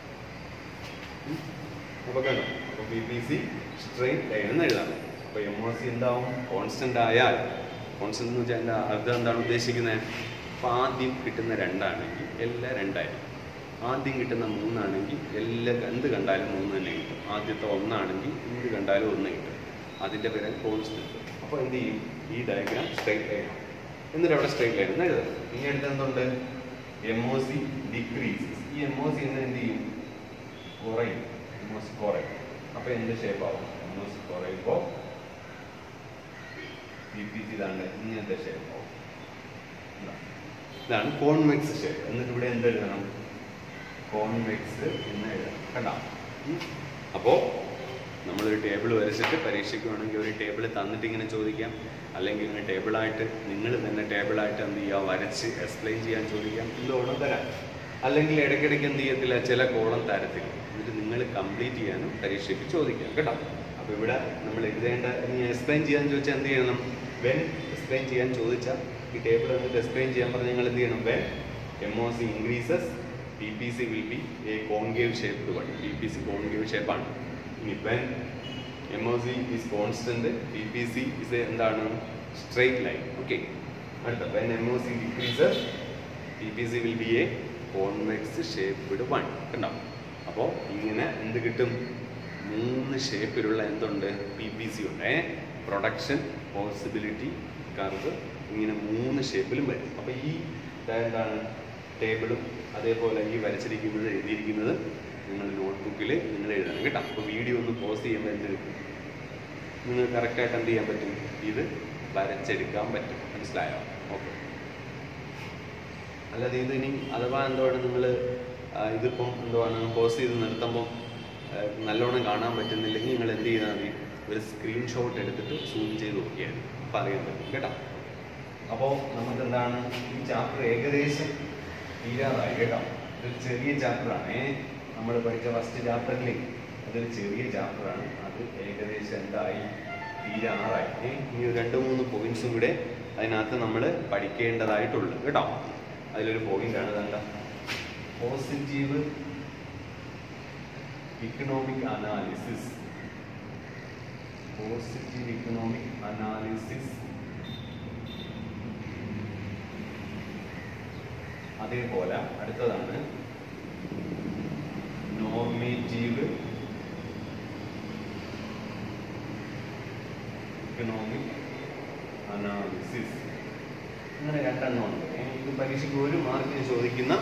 അപ്പോൾ കണ്ടോ അപ്പോൾ P P C straight line എന്ന് എഴുതാം അപ്പോൾ എം ഒ സി എന്താവും കോൺസ്റ്റന്റ് ആയാൽ കോൺസ്റ്റന്റ് എന്ന് വെച്ചാൽ അതിൻ്റെ അർത്ഥം എന്താണ് ഉദ്ദേശിക്കുന്നത് അപ്പോൾ ആദ്യം കിട്ടുന്ന രണ്ടാണെങ്കിൽ എല്ലാം രണ്ടായിരിക്കും ആദ്യം കിട്ടുന്ന മൂന്നാണെങ്കിൽ എല്ലാ എന്ത് കണ്ടാലും മൂന്ന് തന്നെ കിട്ടും ആദ്യത്തെ ഒന്നാണെങ്കിൽ എന്ത് കണ്ടാലും ഒന്ന് കിട്ടും അതിൻ്റെ പേര് കോൺസ്റ്റന്റ് അപ്പോൾ എന്ത് ചെയ്യും ഈ ഡയഗ്രാം സ്ട്രൈറ്റ് ലൈൻ ആണ് എന്നിട്ട് അവിടെ സ്ട്രൈറ്റ് ലൈൻ എന്ന് എഴുതാം ഇനി അടുത്ത് എന്തുണ്ട് എം ഒ സി ഡിക്രീസസ് ഈ എം ഒ സി എന്ന് എന്ത് ചെയ്യും കുറയും എം ഒ സി കുറയും അപ്പോൾ എന്ത് ഷേപ്പ് ആവും എം ഒ സി കുറയുമ്പോൾ പി പി സി ഇതാണ്ട് ഇങ്ങനത്തെ ഷേപ്പ് ആവും ഇതാ. ഇതാണ് കോൺവെക്സ് ഷേപ്പ് എന്നിട്ട് ഇവിടെ എന്ത് എഴുതണം കോൺവെക്സ് എന്ന് എഴുതണം കണ്ടോ ഉം. അപ്പോ നമ്മളൊരു ടേബിൾ വരച്ചിട്ട് പരീക്ഷയ്ക്ക് വേണമെങ്കിൽ ഒരു ടേബിൾ തന്നിട്ട് ഇങ്ങനെ ചോദിക്കാം അല്ലെങ്കിൽ ഇങ്ങനെ ടേബിളായിട്ട് നിങ്ങൾ തന്നെ ടേബിളായിട്ട് എന്ത് ചെയ്യുക വരച്ച് എക്സ്പ്ലെയിൻ ചെയ്യാൻ ചോദിക്കാം എന്തോണം തരാം അല്ലെങ്കിൽ ഇടയ്ക്കിടയ്ക്ക് എന്ത് ചെയ്യത്തില്ല ചില കോളം തരത്തില്ല എന്നിട്ട് നിങ്ങൾ കംപ്ലീറ്റ് ചെയ്യാനും പരീക്ഷയ്ക്ക് ചോദിക്കാം കേട്ടോ അപ്പോൾ ഇവിടെ നമ്മൾ എഴുതേണ്ട ഇനി എക്സ്പ്ലെയിൻ ചെയ്യാൻ ചോദിച്ചാൽ എന്ത് ചെയ്യണം വെൻ എക്സ്പ്ലെയിൻ ചെയ്യാൻ ചോദിച്ചാൽ ഈ ടേബിൾ എന്നിട്ട് എക്സ്പ്ലെയിൻ ചെയ്യാൻ പറഞ്ഞാൽ നിങ്ങൾ എന്ത് ചെയ്യണം when M O C increases P P C will be a concave shaped one P P C concave ഷേപ്പാണ് ഇനി when M O C is constant P P C is എന്താണ് സ്ട്രെയിറ്റ് ലൈൻ ഓക്കെ അടുത്ത when M O C decreases P P C will be a convex shaped one കണ്ടോ അപ്പോൾ ഇങ്ങനെ എന്ത് കിട്ടും മൂന്ന് ഷേപ്പിലുള്ള എന്തുണ്ട് പി പി സി ഉണ്ട് പ്രൊഡക്ഷൻ പോസിബിലിറ്റി കർവ് ഇങ്ങനെ മൂന്ന് ഷേപ്പിലും വരും അപ്പോൾ ഈ ദാ എന്താണ് ടേബിളും അതേപോലെ ഈ വരച്ചിരിക്കുന്നത് എഴുതിയിരിക്കുന്നത് നിങ്ങൾ നോട്ട്ബുക്കിൽ നിങ്ങൾ എഴുതണം കേട്ടോ അപ്പോൾ വീഡിയോ ഒന്ന് പോസ് ചെയ്യുമ്പോൾ എന്ത് കിട്ടും നിങ്ങൾ കറക്റ്റായിട്ട് എന്ത് ചെയ്യാൻ പറ്റും ഇത് വരച്ചെടുക്കാൻ പറ്റും മനസ്സിലായോ ഓക്കെ അല്ലാതെ ഇത് ഇനി അഥവാ എന്താണ് നിങ്ങൾ ഇതിപ്പം എന്തുവാണ് പോസ് ചെയ്ത് നിർത്തുമ്പോൾ നല്ലോണം കാണാൻ പറ്റുന്നില്ലെങ്കിൽ നിങ്ങൾ എന്ത് ചെയ്താൽ മതി ഒരു സ്ക്രീൻഷോട്ട് എടുത്തിട്ട് സൂം ചെയ്ത് നോക്കിയാൽ അപ്പം അറിയാൻ പറ്റും കേട്ടോ അപ്പോൾ നമുക്ക് എന്താണ് ഈ ചാപ്റ്റർ ഏകദേശം തീരാതായി കേട്ടോ ഇതൊരു ചെറിയ ചാപ്റ്ററാണ് നമ്മൾ പഠിച്ച ഫസ്റ്റ് ചാപ്റ്ററിൽ അതൊരു ചെറിയ ചാപ്റ്ററാണ് അത് ഏകദേശം എന്തായി തീരാറായി ഏ, ഇനി ഒരു രണ്ട് മൂന്ന് പോയിന്റ്സും കൂടെ അതിനകത്ത് നമ്മൾ പഠിക്കേണ്ടതായിട്ടുള്ളു കേട്ടോ അതിലൊരു പോയിന്റ് ആണ് കണ്ട positive economic analysis positive economic analysis അതേപോലെ അടുത്തതാണ് നോർമേറ്റീവ് ഇക്കണോമിക് അനാലിസിസ് അങ്ങനെ രണ്ടെണ്ണം ഉണ്ട് ഏ, ഇത് പരീക്ഷയ്ക്ക് ഒരു മാർക്കിന് ചോദിക്കുന്ന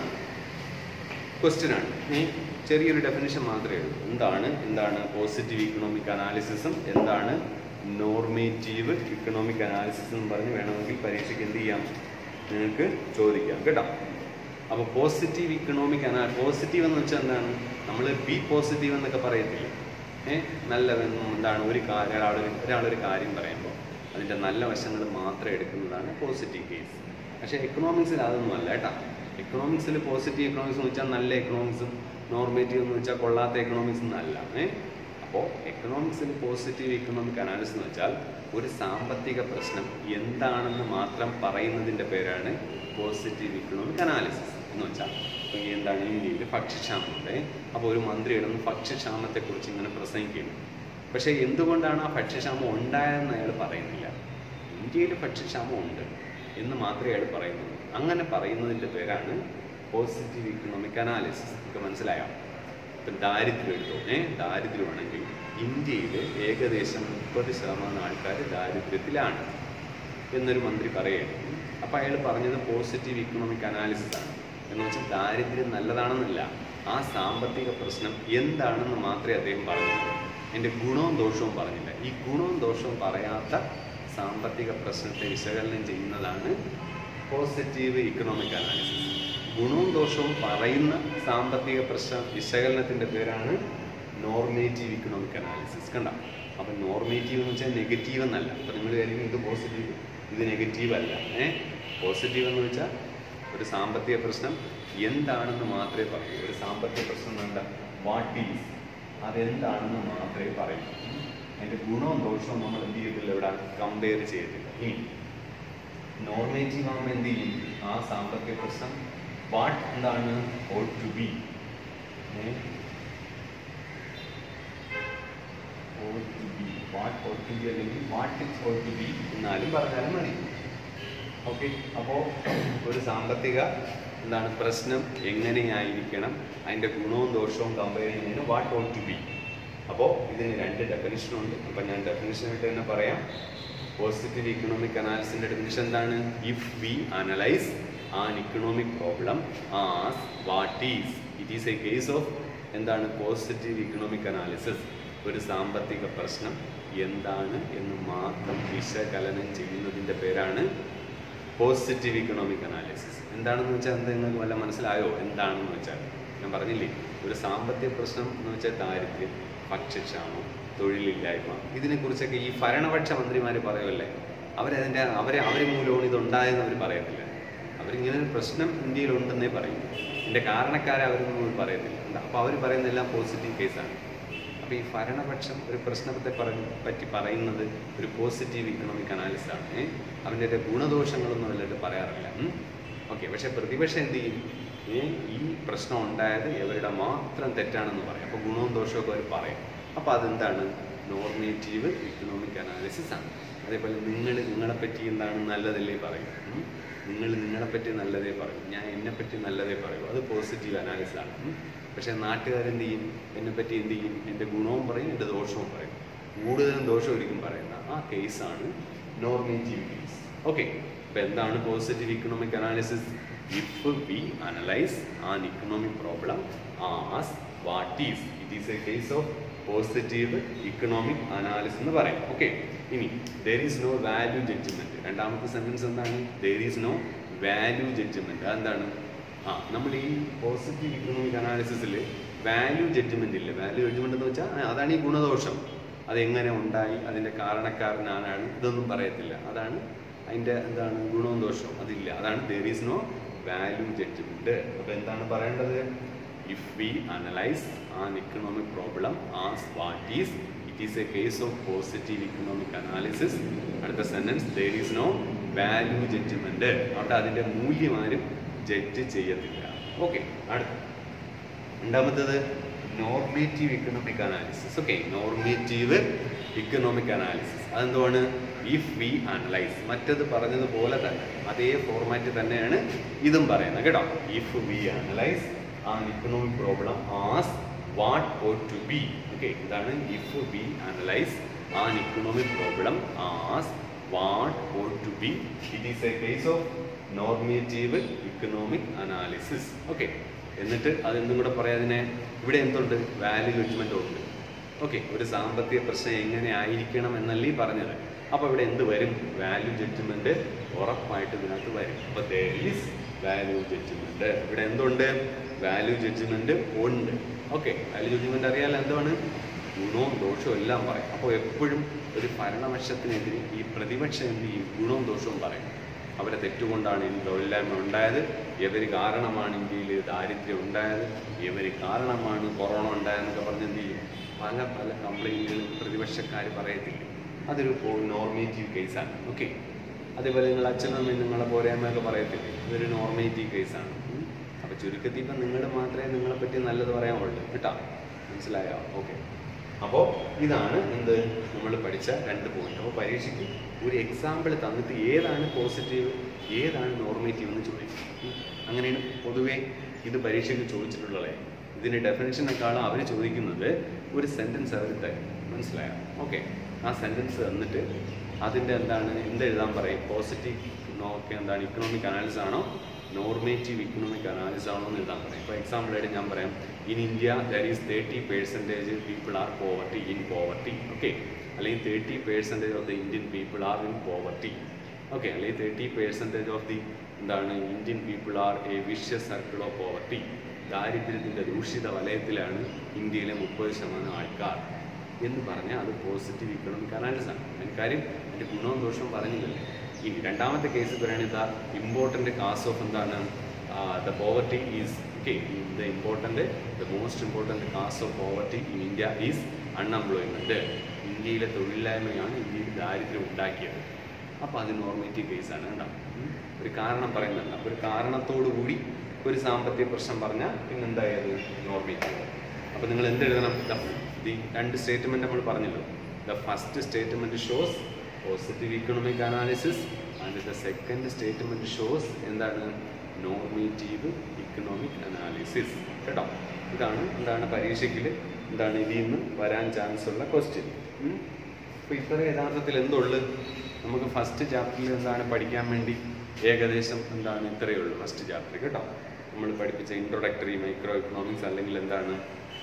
ക്വസ്റ്റ്യൻ ആണ് ഏ, ചെറിയൊരു ഡെഫിനിഷൻ മാത്രമേ ഉള്ളൂ എന്താണ് എന്താണ് പോസിറ്റീവ് ഇക്കണോമിക് അനാലിസിസും എന്താണ് നോർമേറ്റീവ് ഇക്കണോമിക് അനാലിസിസ് എന്ന് പറഞ്ഞ് വേണമെങ്കിൽ പരീക്ഷയ്ക്ക് എന്ത് ചെയ്യാം നിങ്ങൾക്ക് ചോദിക്കാം കേട്ടോ അപ്പോൾ പോസിറ്റീവ് ഇക്കണോമിക് അനാ പോസിറ്റീവ് എന്ന് വെച്ചാൽ എന്താണ് നമ്മൾ ബി പോസിറ്റീവ് എന്നൊക്കെ പറയത്തില്ലേ ഏഹ് നല്ലതെന്നും എന്താണ് ഒരു കാര്യം ഒരാളൊരു ഒരാളൊരു കാര്യം പറയുമ്പോൾ അതിൻ്റെ നല്ല വശങ്ങൾ മാത്രം എടുക്കുന്നതാണ് പോസിറ്റീവ് കേസ് പക്ഷേ എക്കണോമിക്സിൽ അതൊന്നും അല്ല കേട്ടോ എക്കണോമിക്സിൽ പോസിറ്റീവ് എക്കണോമിക്സ് എന്ന് വെച്ചാൽ നല്ല എക്കണോമിക്സും നോർമേറ്റീവ് എന്ന് വെച്ചാൽ കൊള്ളാത്ത എക്കണോമിക്സ് എന്നല്ല ഏഹ് അപ്പോൾ എക്കണോമിക്സിൽ പോസിറ്റീവ് ഇക്കണോമിക് അനാലിസിസ് എന്ന് വെച്ചാൽ ഒരു സാമ്പത്തിക പ്രശ്നം എന്താണെന്ന് മാത്രം പറയുന്നതിൻ്റെ പേരാണ് പോസിറ്റീവ് ഇക്കണോമിക് അനാലിസിസ് എന്ന് വെച്ചാൽ ഇപ്പോൾ ഈ എന്താണ് ഇന്ത്യയിൽ ഭക്ഷ്യക്ഷാമമുണ്ട് അപ്പോൾ ഒരു മന്ത്രി ഇടുന്ന ഭക്ഷ്യക്ഷാമത്തെക്കുറിച്ച് ഇങ്ങനെ പ്രസംഗിക്കുന്നു പക്ഷേ എന്തുകൊണ്ടാണ് ആ ഭക്ഷ്യക്ഷാമം ഉണ്ടായതെന്ന് അയാൾ പറയുന്നില്ല ഇന്ത്യയിൽ ഭക്ഷ്യക്ഷാമം ഉണ്ട് എന്ന് മാത്രമേ അയാൾ പറയുന്നുള്ളൂ അങ്ങനെ പറയുന്നതിൻ്റെ പേരാണ് പോസിറ്റീവ് ഇക്കണോമിക് അനാലിസിസ് നമുക്ക് മനസ്സിലായോ ഇപ്പം ദാരിദ്ര്യം എടുത്തോ ഏ ദാരിദ്ര്യമാണെങ്കിൽ ഇന്ത്യയിൽ ഏകദേശം മുപ്പത് ശതമാനം ആൾക്കാർ ദാരിദ്ര്യത്തിലാണ് എന്നൊരു മന്ത്രി പറയുകയാണ് അപ്പോൾ അയാൾ പറഞ്ഞത് പോസിറ്റീവ് ഇക്കണോമിക് അനാലിസിസ് ആണ് എന്ന് വെച്ചാൽ ദാരിദ്ര്യം നല്ലതാണെന്നല്ല ആ സാമ്പത്തിക പ്രശ്നം എന്താണെന്ന് മാത്രമേ അദ്ദേഹം പറഞ്ഞുള്ളൂ എൻ്റെ ഗുണവും ദോഷവും പറഞ്ഞില്ല ഈ ഗുണവും ദോഷവും പറയാത്ത സാമ്പത്തിക പ്രശ്നത്തെ വിശകലനം ചെയ്യുന്നതാണ് പോസിറ്റീവ് ഇക്കണോമിക് അനാലിസിസ് ഗുണവും ദോഷവും പറയുന്ന സാമ്പത്തിക പ്രശ്ന വിശകലനത്തിൻ്റെ പേരാണ് നോർമേറ്റീവ് ഇക്കണോമിക് അനാലിസിസ് കണ്ട അപ്പം നോർമേറ്റീവ് എന്ന് വെച്ചാൽ നെഗറ്റീവ് എന്നല്ല അപ്പം നിങ്ങൾ വിചാരിക്കും ഇത് പോസിറ്റീവ് ഇത് നെഗറ്റീവ് അല്ല ഏ പോസിറ്റീവ് എന്ന് വെച്ചാൽ ഒരു സാമ്പത്തിക പ്രശ്നം എന്താണെന്ന് മാത്രമേ പറയൂ ഒരു സാമ്പത്തിക പ്രശ്നം വേണ്ട വാട്ട് ഈസ് അതെന്താണെന്ന് മാത്രമേ പറയൂ അതിൻ്റെ ഗുണവും ദോഷവും നമ്മൾ എന്ത് ചെയ്യത്തില്ല ഇവിടെ കമ്പയർ ചെയ്യത്തില്ല ഇനി നോർമേറ്റീവ് ആകുമ്പോൾ എന്ത് ചെയ്യും ആ സാമ്പത്തിക പ്രശ്നം വാട്ട് എന്താണ് ought to be ought to be what ought to be അല്ലെങ്കിൽ what it ought to be എന്നാലും പറഞ്ഞാലും മതി ഓക്കെ അപ്പോൾ ഒരു സാമ്പത്തിക എന്താണ് പ്രശ്നം എങ്ങനെയായിരിക്കണം അതിൻ്റെ ഗുണവും ദോഷവും കമ്പയർ ചെയ്യുന്നതിന് വാട്ട് ought to be അപ്പോൾ ഇതിന് രണ്ട് ഡെഫിനിഷൻ ഉണ്ട് അപ്പോൾ ഞാൻ ഡെഫിനിഷനായിട്ട് തന്നെ പറയാം പോസിറ്റീവ് ഇക്കണോമിക് അനാലിസിൻ്റെ ഡെഫിനിഷൻ എന്താണ് if we analyse an economic problem as what is it is a case of എന്താണ് പോസിറ്റീവ് ഇക്കണോമിക് അനാലിസിസ് ഒരു സാമ്പത്തിക പ്രശ്നം എന്താണ് എന്ന് മാത്രം വിശകലനം ചെയ്യുന്നതിൻ്റെ പേരാണ് പോസിറ്റീവ് ഇക്കണോമിക് അനാലിസിസ് എന്താണെന്ന് വെച്ചാൽ എന്താ നിങ്ങൾക്ക് വല്ല മനസ്സിലായോ എന്താണെന്ന് വെച്ചാൽ ഞാൻ പറഞ്ഞില്ലേ ഒരു സാമ്പത്തിക പ്രശ്നം എന്ന് വെച്ചാൽ ദാരിദ്ര്യം ഭക്ഷ്യക്ഷാമം തൊഴിലില്ലായ്മ ഇതിനെക്കുറിച്ചൊക്കെ ഈ ഭരണപക്ഷ മന്ത്രിമാർ പറയുമല്ലേ അവരതിൻ്റെ അവരെ അവർ മൂലമാണ് ഇതുണ്ടായെന്ന് അവർ പറയത്തില്ല അവരിങ്ങനെ ഒരു പ്രശ്നം ഇന്ത്യയിലുണ്ടെന്നേ പറയും ഇതിൻ്റെ കാരണക്കാരെ അവരൊന്നും പറയത്തില്ല അപ്പോൾ അവർ പറയുന്നതെല്ലാം പോസിറ്റീവ് കേസാണ് അപ്പോൾ ഈ ഭരണപക്ഷം ഒരു പ്രശ്നത്തെ പറഞ്ഞ് പറ്റി പറയുന്നത് ഒരു പോസിറ്റീവ് ഇക്കണോമിക് അനാലിസിസ് ആണ് ഏ? അവൻ്റെ ഒരു ഗുണദോഷങ്ങളൊന്നും അവരുടെ പറയാറില്ല ഓക്കെ പക്ഷേ പ്രതിപക്ഷം എന്ത് ചെയ്യും ഏ? ഈ പ്രശ്നം ഉണ്ടായത് ഇവരുടെ മാത്രം തെറ്റാണെന്ന് പറയും അപ്പോൾ ഗുണവും ദോഷമൊക്കെ അവർ പറയും അപ്പോൾ അതെന്താണ് നോർമേറ്റീവ് ഇക്കണോമിക് അനാലിസിസ് ആണ് അതേപോലെ നിങ്ങൾ നിങ്ങളെപ്പറ്റി എന്താണ് നല്ലതല്ലേ പറയും ഉം? നിങ്ങൾ നിങ്ങളെപ്പറ്റി നല്ലതേ പറയും ഞാൻ എന്നെപ്പറ്റി നല്ലതേ പറയൂ അത് പോസിറ്റീവ് അനാലിസിസ് ആണ് ഉം? പക്ഷേ നാട്ടുകാരെന്ത് ചെയ്യും എന്നെപ്പറ്റി എന്ത് ചെയ്യും എൻ്റെ ഗുണവും പറയും എൻ്റെ ദോഷവും പറയും കൂടുതലും ദോഷമായിരിക്കും പറയുന്ന ആ കേസാണ് നോർമേറ്റീവ് കേസ് ഓക്കെ അപ്പോൾ എന്താണ് positive economic analysis if we analyse an economic problem as what is it is a case of positive economic analysis എന്ന് പറയും ഓക്കെ ഇനി there is no value judgement രണ്ടാമത്തെ സെന്റൻസ് എന്താണ് there is no value judgement അതെന്താണ് ആ നമ്മൾ ഈ positive economic അനാലിസിസിൽ വാല്യൂ ജഡ്ജ്മെന്റ് ഇല്ല വാല്യൂ ജഡ്ജ്മെന്റ് എന്ന് വെച്ചാൽ ആ, അതാണ് ഈ ഗുണദോഷം അതെങ്ങനെ ഉണ്ടായി അതിൻ്റെ കാരണക്കാരനാണ് ഇതൊന്നും പറയത്തില്ല അതാണ് അതിൻ്റെ എന്താണ് ഗുണവും ദോഷവും അതില്ല അതാണ് there is no value judgement അപ്പോൾ എന്താണ് പറയേണ്ടത് if we analyse an economic problem as what is it is a case of positive economic analysis അടുത്ത sentence there is no value judgement അവിടെ അതിൻ്റെ മൂല്യം ആരും ജഡ്ജ് ചെയ്യത്തില്ല ഓക്കെ അടുത്ത രണ്ടാമത്തത് normative economic analysis okay normative economic analysis അതെന്തുവാണ് if we analyse മറ്റത് പറഞ്ഞതുപോലെ തന്നെ അതേ ഫോർമാറ്റ് തന്നെയാണ് ഇതും പറയുന്നത് കേട്ടോ if we analyse an economic problem as what ought to be okay ഇതാണ് if we analyse an economic problem as what ought to be. It is a case of normative economic analysis. Okay. എന്നിട്ട് അതെന്തും കൂടെ പറയാതിനെ ഇവിടെ എന്തുണ്ട് value judgement ഉണ്ട് okay ഒരു സാമ്പത്തിക പ്രശ്നം എങ്ങനെ ആയിരിക്കണം എന്നല്ലേ ഈ പറഞ്ഞത് അപ്പോൾ ഇവിടെ എന്ത് വരും വാല്യൂ ജഡ്ജ്മെന്റ് ഉറപ്പായിട്ട് ഇതിനകത്ത് വരും അപ്പോൾ ഈസ് വാല്യൂ ജഡ്ജ്മെന്റ് ഇവിടെ എന്തുണ്ട് വാല്യൂ ജഡ്ജ്മെന്റ് ഉണ്ട് ഓക്കെ വാല്യൂ ജഡ്ജ്മെന്റ് അറിയാലോ എന്താണ് ഗുണവും ദോഷവും എല്ലാം പറയും അപ്പോൾ എപ്പോഴും ഒരു ഭരണപക്ഷത്തിനെതിരെ ഈ പ്രതിപക്ഷം എന്ത് ചെയ്യും ഗുണവും ദോഷവും പറയും അവരെ തെറ്റുകൊണ്ടാണ് ഇന്ത്യ തൊഴിലില്ലായ്മ ഉണ്ടായത് ഇവർ കാരണമാണ് ഇന്ത്യയിൽ ദാരിദ്ര്യം ഉണ്ടായത് ഇവർ കാരണമാണ് കൊറോണ ഉണ്ടായതെന്നൊക്കെ പറഞ്ഞ് എന്ത് ചെയ്യും പല പല കംപ്ലൈൻറ്റുകളും പ്രതിപക്ഷക്കാർ പറയത്തില്ല അതൊരു നോർമേറ്റീവ് കേസാണ് ഓക്കെ അതേപോലെ നിങ്ങൾ അച്ഛനും അമ്മയും നിങ്ങളെ പോരായ്മയൊക്കെ പറയത്തില്ലേ ഇതൊരു നോർമേറ്റീവ് കേസാണ് അപ്പോൾ ചുരുക്കത്തിൽ ഇപ്പം നിങ്ങൾ മാത്രമേ നിങ്ങളെ പറ്റി നല്ലത് പറയാൻ പാടുള്ളൂ കേട്ടോ മനസ്സിലായോ ഓക്കെ അപ്പോൾ ഇതാണ് എന്ത് നമ്മൾ പഠിച്ച രണ്ട് പോയിന്റ് അപ്പോൾ പരീക്ഷയ്ക്ക് ഒരു എക്സാമ്പിൾ തന്നിട്ട് ഏതാണ് പോസിറ്റീവ് ഏതാണ് നോർമേറ്റീവ് എന്ന് ചോദിക്കും ഉം. അങ്ങനെയാണ് പൊതുവേ ഇത് പരീക്ഷയ്ക്ക് ചോദിച്ചിട്ടുള്ളത് ഇതിൻ്റെ ഡെഫിനേഷനേക്കാളും അവർ ചോദിക്കുന്നത് ഒരു സെൻറ്റൻസ് അവർ തരും മനസ്സിലായോ ഓക്കെ ആ സെൻറ്റൻസ് തന്നിട്ട് അതിൻ്റെ എന്താണ് എന്ത് എഴുതാൻ പറയും പോസിറ്റീവ് നോക്കി എന്താണ് ഇക്കണോമിക് അനാലിസിസ് ആണോ നോർമേറ്റീവ് ഇക്കണോമിക് അനാലിസിസ് ആണോ എന്ന് എഴുതാൻ പറയും ഇപ്പോൾ എക്സാമ്പിളായിട്ട് ഞാൻ പറയാം in India there is thirty percentage people are poverty in poverty okay അല്ലെങ്കിൽ thirty percentage of the Indian people are in poverty okay അല്ലെങ്കിൽ തേർട്ടി പേഴ്സൻറ്റേജ് ഓഫ് ദി എന്താണ് Indian people are a vicious circle of poverty ദാരിദ്ര്യത്തിൻ്റെ ദൂഷിത വലയത്തിലാണ് ഇന്ത്യയിലെ മുപ്പത് ശതമാനം ആൾക്കാർ എന്ന് പറഞ്ഞാൽ അത് പോസിറ്റീവ് ഇക്കണോമിക് അനാലിസിസ് ആണ് അതിന് കാര്യം അതിൻ്റെ ഗുണവും ദോഷവും പറഞ്ഞില്ലല്ലേ ഇനി രണ്ടാമത്തെ കേസ് പറയുകയാണെങ്കിൽ ദ ഇമ്പോർട്ടൻ്റ് കാസ് ഓഫ് എന്താണ് the poverty is okay the important the most important cause of poverty in India is unemployment ഇന്ത്യയിലെ തൊഴിലില്ലായ്മയാണ് ഇന്ത്യയിൽ ദാരിദ്ര്യം ഉണ്ടാക്കിയത് അപ്പോൾ അത് നോർമേറ്റീവ് കേസാണ് കേട്ടോ ഉം. ഒരു കാരണം പറയുന്നുണ്ട് അപ്പോൾ ഒരു കാരണത്തോടു കൂടി ഒരു സാമ്പത്തിക പ്രശ്നം പറഞ്ഞാൽ പിന്നെന്തായത് നോർമേറ്റീവ് അപ്പോൾ നിങ്ങൾ എന്ത് എഴുതണം ദ ദി രണ്ട് സ്റ്റേറ്റ്മെൻറ്റ് നമ്മൾ പറഞ്ഞല്ലോ the first statement shows positive economic analysis and the second statement shows എന്താണ് നോർമേറ്റീവ് ഇക്കണോമിക് അനാലിസിസ് കേട്ടോ ഇതാണ് എന്താണ് പരീക്ഷയ്ക്ക് എന്താണ് ഇതിൽ നിന്ന് വരാൻ ചാൻസ് ഉള്ള ക്വസ്റ്റ്യൻ അപ്പോൾ ഇത്ര യഥാർത്ഥത്തിൽ എന്തുള്ളു നമുക്ക് ഫസ്റ്റ് ചാപ്റ്ററിൽ എന്താണ് പഠിക്കാൻ വേണ്ടി ഏകദേശം എന്താണ് ഇത്രയേ ഉള്ളൂ ഫസ്റ്റ് ചാപ്റ്റർ കേട്ടോ നമ്മൾ പഠിപ്പിച്ച ഇൻട്രൊഡക്ടറി മൈക്രോ എക്കണോമിക്സ് അല്ലെങ്കിൽ എന്താണ്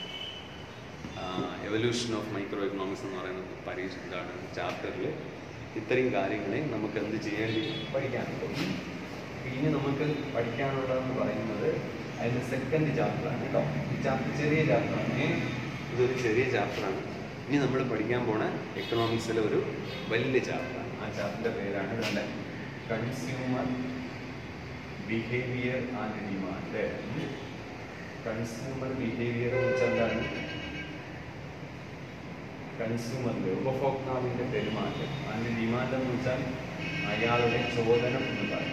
എവല്യൂഷൻ ഓഫ് മൈക്രോ എക്കണോമിക്സ് എന്ന് പറയുന്ന പരീക്ഷ എന്താണ് ചാപ്റ്ററിൽ ഇത്രയും കാര്യങ്ങളെ നമുക്ക് എന്ത് ചെയ്യേണ്ടി പഠിക്കാനുള്ളൂ അപ്പൊ ഇനി നമുക്ക് പഠിക്കാനുള്ളതെന്ന് പറയുന്നത് അതിൻ്റെ സെക്കൻഡ് ചാപ്റ്ററാണ് കേട്ടോ ഈ ചാപ്റ്റർ ചെറിയ ചാപ്റ്ററാണ് ഇതൊരു ചെറിയ ചാപ്റ്ററാണ് ഇനി നമ്മൾ പഠിക്കാൻ പോണ എക്കണോമിക്സിലെ ഒരു വലിയ ചാപ്റ്ററാണ് ആ ചാപ്റ്ററിൻ്റെ പേരാണ് ഇതിൻ്റെ consumer behaviour and demand consumer behaviour എന്ന് വെച്ചാൽ എന്താണ് കൺസ്യൂമറിന്റെ ഉപഭോക്താവിന്റെ പെരുമാറ്റം അതിന്റെ ഡിമാൻഡ് എന്ന് വെച്ചാൽ അയാളുടെ ചോദനം എന്ന് പറയും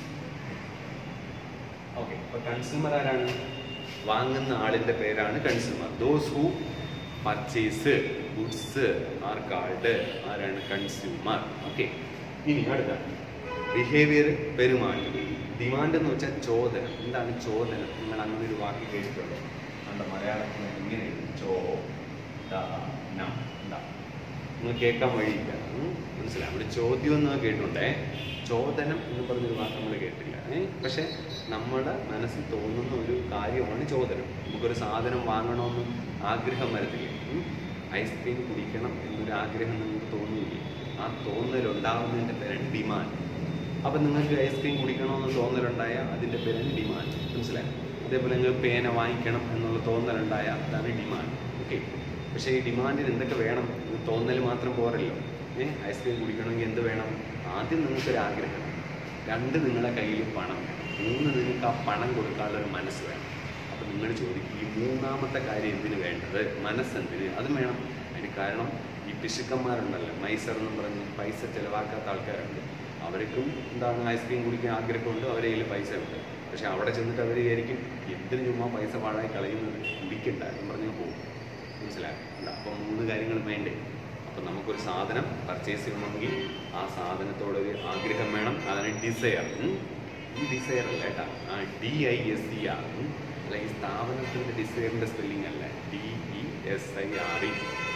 ഓക്കെ അപ്പൊ കൺസ്യൂമർ ആരാണ് വാങ്ങുന്ന ആളിന്റെ പേരാണ് consumer those who purchase goods are called ആരാണ് കൺസ്യൂമർ ഓക്കെ ഇനി അടുത്ത ബിഹേവിയർ പെരുമാറ്റം ഡിമാൻഡ് എന്ന് വെച്ചാൽ ചോദനം എന്താണ് ചോദനം നിങ്ങൾ അങ്ങനെ ഒരു വാക്ക് കേട്ടിട്ടുണ്ടോ നമ്മുടെ മലയാളത്തിൽ ഇങ്ങനെ എഴുതും. ചോ ദ ന എന്താ നിങ്ങൾ കേൾക്കാൻ വഴിയില്ല ഉം. മനസ്സിലായി അവിടെ ചോദ്യം എന്ന് കേട്ടുണ്ടേ ചോദനം എന്ന് പറഞ്ഞൊരു വാക്ക് നമ്മൾ കേട്ടില്ല ഏ പക്ഷെ നമ്മുടെ മനസ്സിൽ തോന്നുന്ന ഒരു കാര്യമാണ് ചോദനം നമുക്കൊരു സാധനം വാങ്ങണമെന്ന് ആഗ്രഹം വരത്തില്ലേ ഉം. ഐസ്ക്രീം കുടിക്കണം എന്നൊരു ആഗ്രഹം നിങ്ങൾക്ക് തോന്നുന്നില്ലേ ആ തോന്നലുണ്ടാവുന്നതിൻ്റെ പേരാണ് ഡിമാൻഡ് അപ്പം നിങ്ങൾക്ക് ഐസ്ക്രീം കുടിക്കണമെന്ന് തോന്നലുണ്ടായ അതിൻ്റെ പേരാണ് ഡിമാൻഡ് മനസ്സിലായി അതേപോലെ നിങ്ങൾ പേന വാങ്ങിക്കണം എന്നുള്ള തോന്നലുണ്ടായ അതാണ് ഡിമാൻഡ് ഓക്കെ പക്ഷേ ഈ ഡിമാൻഡിന് എന്തൊക്കെ വേണം ഇത് തോന്നൽ മാത്രം പോരല്ലോ ഏ ഐസ്ക്രീം കുടിക്കണമെങ്കിൽ എന്ത് വേണം ആദ്യം നിങ്ങൾക്കൊരു ആഗ്രഹം രണ്ട് നിങ്ങളെ കയ്യിൽ പണം വേണം മൂന്ന് നിങ്ങൾക്ക് ആ പണം കൊടുക്കാനുള്ള ഒരു മനസ്സ് വേണം അപ്പം നിങ്ങൾ ചോദിക്കും ഈ മൂന്നാമത്തെ കാര്യം എന്തിനു വേണ്ടത് മനസ്സെന്തിന് അതും വേണം അതിന് കാരണം ഈ പിശുക്കന്മാരുണ്ടല്ലോ മൈസർ എന്ന് പറഞ്ഞ് പൈസ ചിലവാക്കാത്ത ആൾക്കാരുണ്ട് അവർക്കും എന്താണ് ഐസ്ക്രീം കുടിക്കാൻ ആഗ്രഹമുണ്ട് അവരെ കയ്യിൽ പൈസ ഉണ്ട് പക്ഷെ അവിടെ ചെന്നിട്ട് അവർ വിചാരിക്കും എന്തിനു ചുമ്മാ പൈസ പാഴായി കളയുന്നത് കുടിക്കണ്ട എന്ന് പറഞ്ഞ് പോകും മനസ്സിലായോ അപ്പോൾ മൂന്ന് കാര്യങ്ങൾ വേണ്ടേ അപ്പം നമുക്കൊരു സാധനം പർച്ചേസ് ചെയ്യണമെങ്കിൽ ആ സാധനത്തോടൊരു ആഗ്രഹം വേണം അതാണ് ഡിസയർ ഈ ഡിസയർ അല്ല കേട്ടാ ആ D I S E R അല്ല ഈ സ്ഥാപനത്തിൻ്റെ ഡിസയറിൻ്റെ സ്പെല്ലിംഗ് അല്ല D E S I R E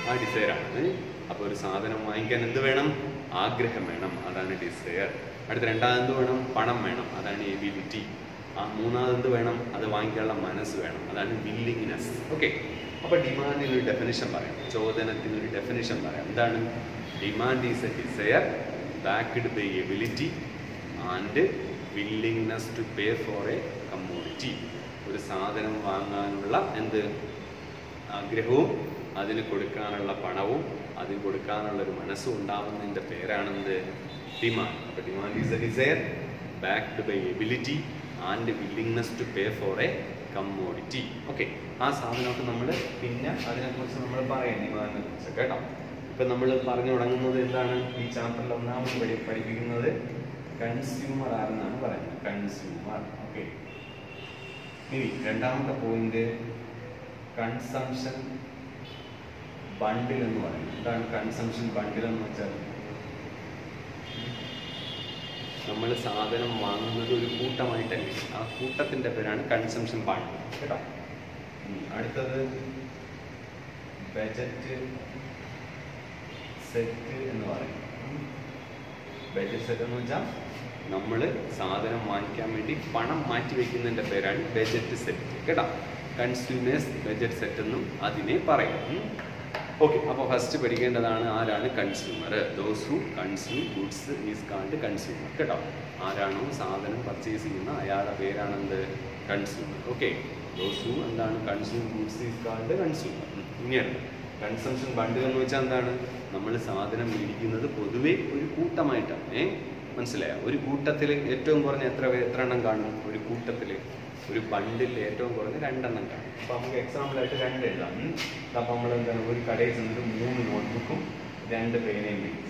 ആ ഡിസയർ ആണ് അപ്പോൾ ഒരു സാധനം വാങ്ങിക്കാൻ എന്ത് വേണം ആഗ്രഹം വേണം അതാണ് ഡിസയർ അടുത്ത രണ്ടാമത് എന്ത് വേണം പണം വേണം അതാണ് എബിലിറ്റി ആ മൂന്നാമത് എന്ത് വേണം അത് വാങ്ങിക്കാനുള്ള മനസ്സ് വേണം അതാണ് വില്ലിങ്നെസ് ഓക്കെ അപ്പോൾ ഡിമാൻഡിന് ഒരു ഡെഫിനിഷൻ പറയാം ചോദനത്തിന് ഒരു ഡെഫിനിഷൻ പറയാം എന്താണ് demand is a desire backed by ability and willingness to pay for a commodity ഒരു സാധനം വാങ്ങാനുള്ള എന്ത് ആഗ്രഹവും അതിന് കൊടുക്കാനുള്ള പണവും അതിന് കൊടുക്കാനുള്ള ഒരു മനസ്സും ഉണ്ടാവുന്നതിൻ്റെ പേരാണെന്ത് ഡിമാൻഡ് അപ്പോൾ demand is a desire backed by ability and willingness to pay for a commodity okay ആ സാധനമൊക്കെ നമ്മൾ പിന്നെ അതിനെക്കുറിച്ച് നമ്മൾ പറയാം ഡിമാൻഡിനെ കുറിച്ച് കേട്ടോ ഇപ്പം നമ്മൾ പറഞ്ഞു തുടങ്ങുന്നത് എന്താണ് ഈ ചാപ്റ്ററിൽ ഒന്നാമത് പഠി പഠിപ്പിക്കുന്നത് കൺസ്യൂമർ ആരെന്നാണ് പറയുന്നത് കൺസ്യൂമർ ഓക്കെ ഇനി രണ്ടാമത്തെ പോയിന്റ് കൺസംഷൻ ബണ്ടിൽ എന്ന് പറയും എന്താണ് കൺസംഷൻ ബണ്ടിൽ എന്ന് വെച്ചാൽ നമ്മൾ സാധനം വാങ്ങുന്നത് ഒരു കൂട്ടമായിട്ടല്ലേ ആ കൂട്ടത്തിന്റെ പേരാണ് കൺസംഷൻ ബണ്ടിൽ കേട്ടോ ഉം. അടുത്തത് ബജറ്റ് സെറ്റ് എന്ന് പറയും ബജറ്റ് സെറ്റ് എന്ന് വെച്ചാൽ നമ്മൾ സാധനം വാങ്ങിക്കാൻ വേണ്ടി പണം മാറ്റി വെക്കുന്നതിൻ്റെ പേരാണ് ബജറ്റ് സെറ്റ് കേട്ടോ കൺസ്യൂമേഴ്സ് ബജറ്റ് സെറ്റ് എന്നും അതിനെ പറയും ഓക്കെ അപ്പോൾ ഫസ്റ്റ് പഠിക്കേണ്ടതാണ് ആരാണ് consumer those who consume goods is called consumer കേട്ടോ ആരാണോ സാധനം പർച്ചേസ് ചെയ്യുന്ന അയാളുടെ പേരാണെന്ത് കൺസ്യൂമർ ഓക്കെ ദോസ് ഹു എന്താണ് consume goods is called consumer ഇങ്ങനെയാണ് കൺസംഷൻ ബണ്ടിൽ എന്ന് വെച്ചാൽ എന്താണ് നമ്മൾ സാധനം മേടിക്കുന്നത് പൊതുവേ ഒരു കൂട്ടമായിട്ടാണ് ഏ മനസ്സിലായോ ഒരു കൂട്ടത്തിൽ ഏറ്റവും കുറഞ്ഞ എത്ര പേ- എത്ര എണ്ണം കാണും ഒരു കൂട്ടത്തിൽ ഒരു ബണ്ടിൽ ഏറ്റവും കുറഞ്ഞ രണ്ടെണ്ണം കാണും അപ്പോൾ നമുക്ക് എക്സാമ്പിൾ ആയിട്ട് രണ്ട് എഴുതാം ഉം. അപ്പോൾ നമ്മൾ എന്താണ് ഒരു കടയിൽ ചെന്നിട്ട് മൂന്ന് നോട്ട്ബുക്കും രണ്ട് പേനയും മേടിച്ചു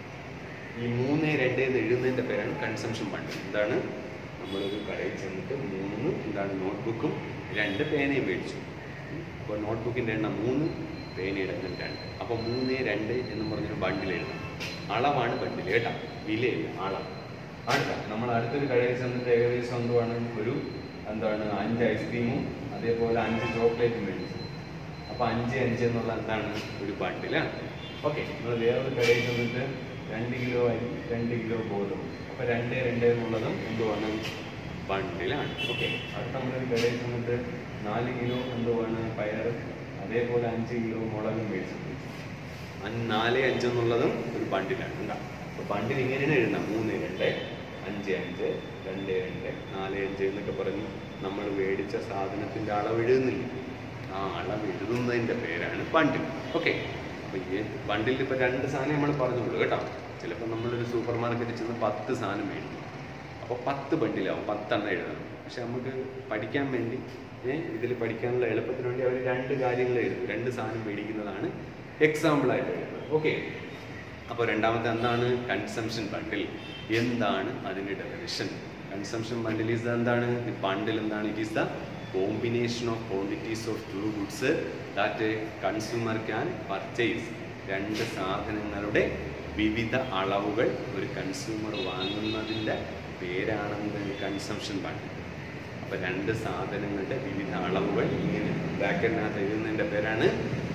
ഈ മൂന്ന് രണ്ട് എന്ന് എഴുതുന്നതിൻ്റെ പേരാണ് കൺസംഷൻ ബണ്ടിൽ എന്താണ് നമ്മളൊരു കടയിൽ ചെന്നിട്ട് മൂന്ന് എന്താണ് നോട്ട്ബുക്കും രണ്ട് പേനയും മേടിച്ചു അപ്പോൾ നോട്ട്ബുക്കിൻ്റെ എണ്ണം മൂന്ന് പേനയുടെ എണ്ണം രണ്ട് അപ്പോൾ മൂന്ന് രണ്ട് എന്ന് പറഞ്ഞൊരു ബണ്ടിൽ എഴുതാം അളവാണ് ബണ്ടിൽ കേട്ടോ വിലയില്ല അളവ് അടുത്ത നമ്മൾ അടുത്തൊരു കടയിൽ ചെന്നിട്ട് ഏകദേശം എന്തുവാണ് ഒരു എന്താണ് അഞ്ച് ഐസ്ക്രീമും അതേപോലെ അഞ്ച് ചോക്ലേറ്റും മേടിച്ചു അപ്പോൾ അഞ്ച് അഞ്ച് എന്നുള്ള എന്താണ് ഒരു ബണ്ടിലാണ് ഓക്കെ നമ്മൾ വേറൊരു കടയിൽ ചെന്നിട്ട് രണ്ട് കിലോ അരി രണ്ട് കിലോ ഗോതമ്പ് അപ്പോൾ രണ്ട് രണ്ട് എന്നുള്ളതും എന്തുവാണ് ബണ്ടിലാണ് ഓക്കെ അടുത്ത നമ്മളൊരു കടയിൽ ചെന്നിട്ട് നാല് കിലോ എന്തുവാണ് പയർ അതേപോലെ അഞ്ച് കിലോ മുളകും മേടിച്ചിട്ടുണ്ട് അഞ്ച് നാല് അഞ്ച് എന്നുള്ളതും ഒരു ബണ്ടിലാണ് ഉണ്ടാ അപ്പോൾ ബണ്ടിൽ ഇങ്ങനെയാണ് എഴുതാം മൂന്ന് രണ്ട് അഞ്ച് അഞ്ച് രണ്ട് രണ്ട് നാല് അഞ്ച് എന്നൊക്കെ പറഞ്ഞ് നമ്മൾ മേടിച്ച സാധനത്തിൻ്റെ അളവ് എഴുതുന്നില്ല ആ അളവ് എഴുതുന്നതിൻ്റെ പേരാണ് ബണ്ടിൽ ഓക്കെ അപ്പോൾ ഈ ബണ്ടിൽ ഇപ്പോൾ രണ്ട് സാധനം നമ്മൾ പറഞ്ഞോളൂ കേട്ടോ ചിലപ്പോൾ നമ്മളൊരു സൂപ്പർ മാർക്കറ്റിൽ ചെന്ന് പത്ത് സാധനം മേടിക്കും അപ്പോൾ പത്ത് ബണ്ടിലാവും പത്തെണ്ണം എഴുതണം പക്ഷെ നമുക്ക് പഠിക്കാൻ വേണ്ടി ഇതിൽ പഠിക്കാനുള്ള എളുപ്പത്തിന് വേണ്ടി അവർ രണ്ട് കാര്യങ്ങൾ എഴുതും രണ്ട് സാധനം മേടിക്കുന്നതാണ് എക്സാമ്പിളായിട്ട് എഴുതുന്നത് ഓക്കെ അപ്പോൾ രണ്ടാമത്തെ എന്താണ് കൺസംഷൻ ബണ്ടിൽ എന്താണ് അതിൻ്റെ ഡെഫിനിഷൻ കൺസംഷൻ ബണ്ടിൽ ഈസ് എന്താണ് ബണ്ടിൽ എന്താണ് it is the combination of quantities of two goods that consumer can purchase രണ്ട് സാധനങ്ങളുടെ വിവിധ അളവുകൾ ഒരു കൺസ്യൂമർ വാങ്ങുന്നതിൻ്റെ പേരാണെന്ത് കൺസംഷൻ ബണ്ടിൽ അപ്പോൾ രണ്ട് സാധനങ്ങളുടെ വിവിധ അളവുകൾ ഇങ്ങനെ ബ്രാക്കറ്റിനകത്ത് എഴുതുന്നതിൻ്റെ പേരാണ്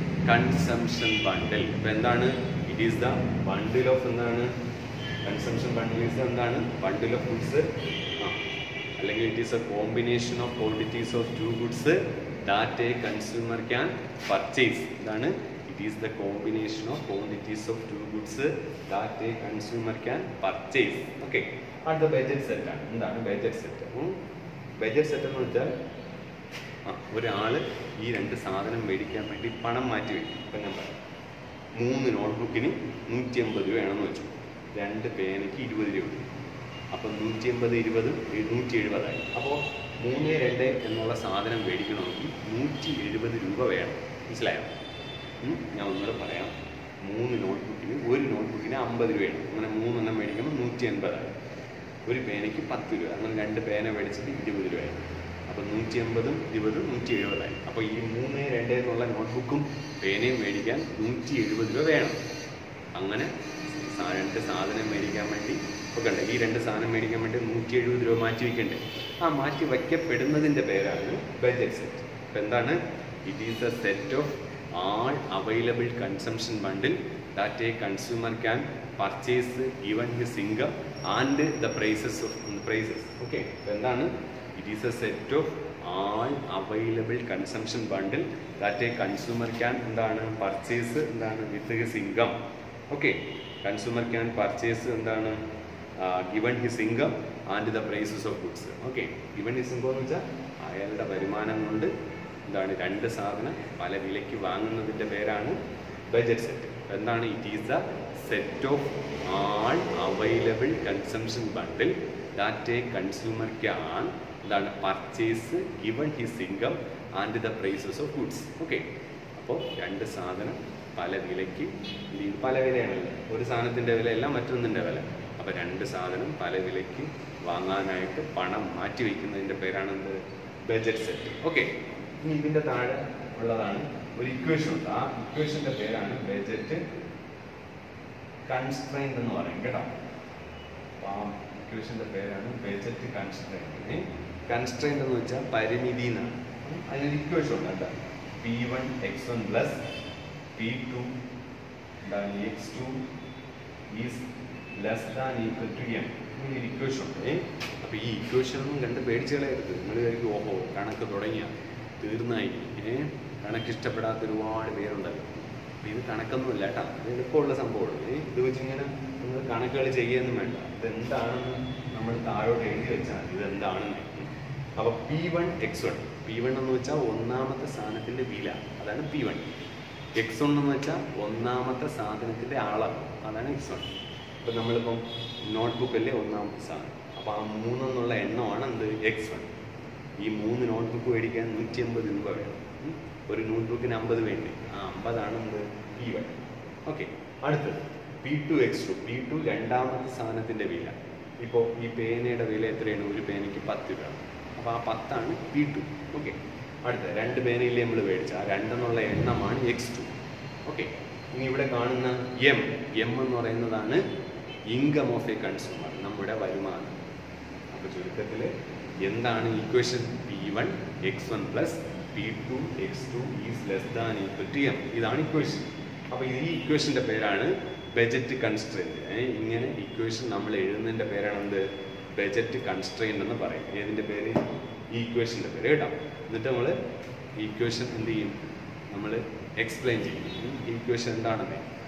കൺസംഷൻ ബണ്ടിൽ അപ്പോൾ എന്താണ് it is the bundle of എന്താണ് കൺസംഷൻ ബണ്ടിൽ ഈസ് എന്താണ് ബണ്ടിൽ ഓഫ് ഗുഡ്സ് അല്ലെങ്കിൽ it is a combination of quantities of two goods that a consumer can purchase ഇതാണ് it is the combination of quantities of two goods that a consumer can purchase okay അടുത്ത budget set ആണ് എന്താണ് budget set budget set എന്ന് വെച്ചാൽ ആ ഒരാൾ ഈ രണ്ട് സാധനം മേടിക്കാൻ വേണ്ടി പണം മാറ്റി വെക്കും ഇപ്പം ഞാൻ പറയാം മൂന്ന് നോട്ട്ബുക്കിന് നൂറ്റി അമ്പത് രൂപയാണെന്ന് വെച്ചു രണ്ട് പേനയ്ക്ക് ഇരുപത് രൂപ അപ്പം നൂറ്റി അമ്പത് ഇരുപത് നൂറ്റി എഴുപതായി അപ്പോൾ മൂന്ന് രണ്ട് എന്നുള്ള സാധനം മേടിക്കണമെങ്കിൽ നൂറ്റി എഴുപത് രൂപ വേണം മനസ്സിലായോ ഉം? ഞാൻ ഒന്നുകൂടെ പറയാം മൂന്ന് നോട്ട്ബുക്കിന് ഒരു നോട്ട്ബുക്കിന് അമ്പത് രൂപയാണ് അങ്ങനെ മൂന്നെണ്ണം മേടിക്കുമ്പോൾ നൂറ്റി എൺപതായി ഒരു പേനയ്ക്ക് പത്ത് രൂപ അങ്ങനെ രണ്ട് പേന മേടിച്ചിട്ട് ഇരുപത് രൂപയായി അപ്പോൾ നൂറ്റി അമ്പതും ഇരുപതും നൂറ്റി എഴുപതായി അപ്പോൾ ഈ മൂന്ന് രണ്ട് എന്നുള്ള നോട്ട്ബുക്കും പേനയും മേടിക്കാൻ നൂറ്റി എഴുപത് രൂപ വേണം അങ്ങനെ സാ- രണ്ട് സാധനം മേടിക്കാൻ വേണ്ടി ഒക്കെ ഉണ്ട് ഈ രണ്ട് സാധനം മേടിക്കാൻ വേണ്ടി നൂറ്റി എഴുപത് രൂപ മാറ്റി വയ്ക്കണ്ടേ ആ മാറ്റി വയ്ക്കപ്പെടുന്നതിൻ്റെ പേരാണ് ബജറ്റ് സെറ്റ് അപ്പം എന്താണ് it is a set of all available consumption bundle that a consumer can purchase given his income and the prices of prices okay എന്താണ് it is a set of all available consumption bundle that a consumer can എന്താണ് purchase എന്താണ് with his income okay consumer can purchase എന്താണ് given his income and the prices of goods okay given his income എന്ന് വെച്ചാൽ അയാളുടെ വരുമാനം കൊണ്ട് എന്താണ് രണ്ട് സാധനം പല വിലയ്ക്ക് വാങ്ങുന്നതിൻ്റെ പേരാണ് ബജറ്റ് സെറ്റ് എന്താണ് it is the set of all available consumption bundle that a consumer can എന്താണ് purchase given his income and the prices of goods okay അപ്പോൾ രണ്ട് സാധനം പല വിലയ്ക്ക് ഇത് പല വിലയാണല്ലോ ഒരു സാധനത്തിൻ്റെ വിലയല്ല മറ്റൊന്നിൻ്റെ വില അപ്പോൾ രണ്ട് സാധനം പല വിലയ്ക്ക് വാങ്ങാനായിട്ട് പണം മാറ്റി വയ്ക്കുന്നതിൻ്റെ പേരാണ് എന്ത് ബജറ്റ് സെറ്റ് ഓക്കെ ഇനി ഇതിൻ്റെ താഴെ ഉള്ളതാണ് ഒരു ഇക്വേഷൻ ഉണ്ട് ആ ഇക്വേഷൻ്റെ പേരാണ് ബജറ്റ് കൺസ്ട്രെയിൻറ്റ് എന്ന് പറയും കേട്ടോ അപ്പോൾ ആ ഇക്വേഷൻ്റെ പേരാണ് ബജറ്റ് കൺസ്ട്രെയിൻറ്റ് കൺസ്ട്രെയിൻറ്റ് എന്ന് വെച്ചാൽ പരിമിതി എന്നാണ് അതിനൊരു ഇക്വേഷൻ ഉണ്ട് കേട്ടോ P one X one plus P two എന്താണ് X two is less than equal to M ഇങ്ങനെ ഇക്വേഷൻ ഉണ്ട് ഏ അപ്പോൾ ഈ ഇക്വേഷൻ ഒന്നും കണ്ട് പേടിച്ച് കളയരുത് നിങ്ങൾ വിചാരിക്കും ഓഹോ കണക്ക് തുടങ്ങിയ തീർന്നായി ഏ കണക്ക് ഇഷ്ടപ്പെടാത്ത ഒരുപാട് പേരുണ്ടല്ലോ അപ്പോൾ ഇത് കണക്കൊന്നുമില്ല കേട്ടോ ഇത് എളുപ്പമുള്ള സംഭവമാണ് ഏ ഇത് വെച്ച് ഇങ്ങനെ നിങ്ങൾ കണക്കുകൾ ചെയ്യുകയൊന്നും വേണ്ട ഇതെന്താണെന്ന് നമ്മൾ താഴോട്ട് എഴുതി വെച്ചാൽ ഇത് എന്താണെന്ന് അപ്പോൾ P one X one P one എന്ന് വെച്ചാൽ ഒന്നാമത്തെ സാധനത്തിൻ്റെ വില അതാണ് പി വൺ എക്സ് വൺ എന്ന് വെച്ചാൽ ഒന്നാമത്തെ സാധനത്തിൻ്റെ അളവ് അതാണ് എക്സ് വൺ ഇപ്പം നമ്മളിപ്പം നോട്ട്ബുക്കല്ലേ ഒന്നാമത്തെ സാധനം അപ്പോൾ ആ മൂന്നെന്നുള്ള എണ്ണമാണ് എന്ത് എക്സ് വൺ ഈ മൂന്ന് നോട്ട്ബുക്ക് മേടിക്കാൻ നൂറ്റി അമ്പത് രൂപ വേണം ഉം. ഒരു നോട്ട്ബുക്കിന് അമ്പത് വേണ്ടി ആ അമ്പതാണ് എന്ത് പി വൺ ഓക്കെ അടുത്തത് P two X two P two രണ്ടാമത്തെ സാധനത്തിൻ്റെ വില ഇപ്പോൾ ഈ പേനയുടെ വില എത്രയാണ് ഒരു പേനയ്ക്ക് പത്ത് രൂപ അപ്പോൾ ആ പത്താണ് പി ടു ഓക്കെ അടുത്ത രണ്ട് പേനയില്ലേ നമ്മൾ മേടിച്ച ആ രണ്ടെന്നുള്ള എണ്ണമാണ് എക്സ് ടു ഓക്കെ ഇനി ഇവിടെ കാണുന്ന എം എം എന്ന് പറയുന്നതാണ് ഇൻകം ഓഫ് എ കൺസ്യൂമർ നമ്മുടെ വരുമാനം അപ്പോൾ ചുരുക്കത്തിൽ എന്താണ് equation P one X one plus P two X two is less than equal to M ഇതാണ് ഇക്വേഷൻ അപ്പോൾ ഈ ഇക്വേഷൻ്റെ പേരാണ് ബജറ്റ് കൺസ്ട്രെയിൻറ്റ് ഇങ്ങനെ ഇക്വേഷൻ നമ്മൾ എഴുതുന്നതിൻ്റെ പേരാണ് എന്ത് ബജറ്റ് കൺസ്ട്രെയിൻറ്റ് എന്ന് പറയും ഏതിൻ്റെ പേര് ഈ ഇക്വേഷൻ്റെ പേര് കേട്ടോ എന്നിട്ട് നമ്മൾ ഇക്വേഷൻ എന്ത് ചെയ്യും നമ്മൾ എക്സ്പ്ലെയിൻ ചെയ്യും ഈ ഇക്വേഷൻ എന്താണെന്ന്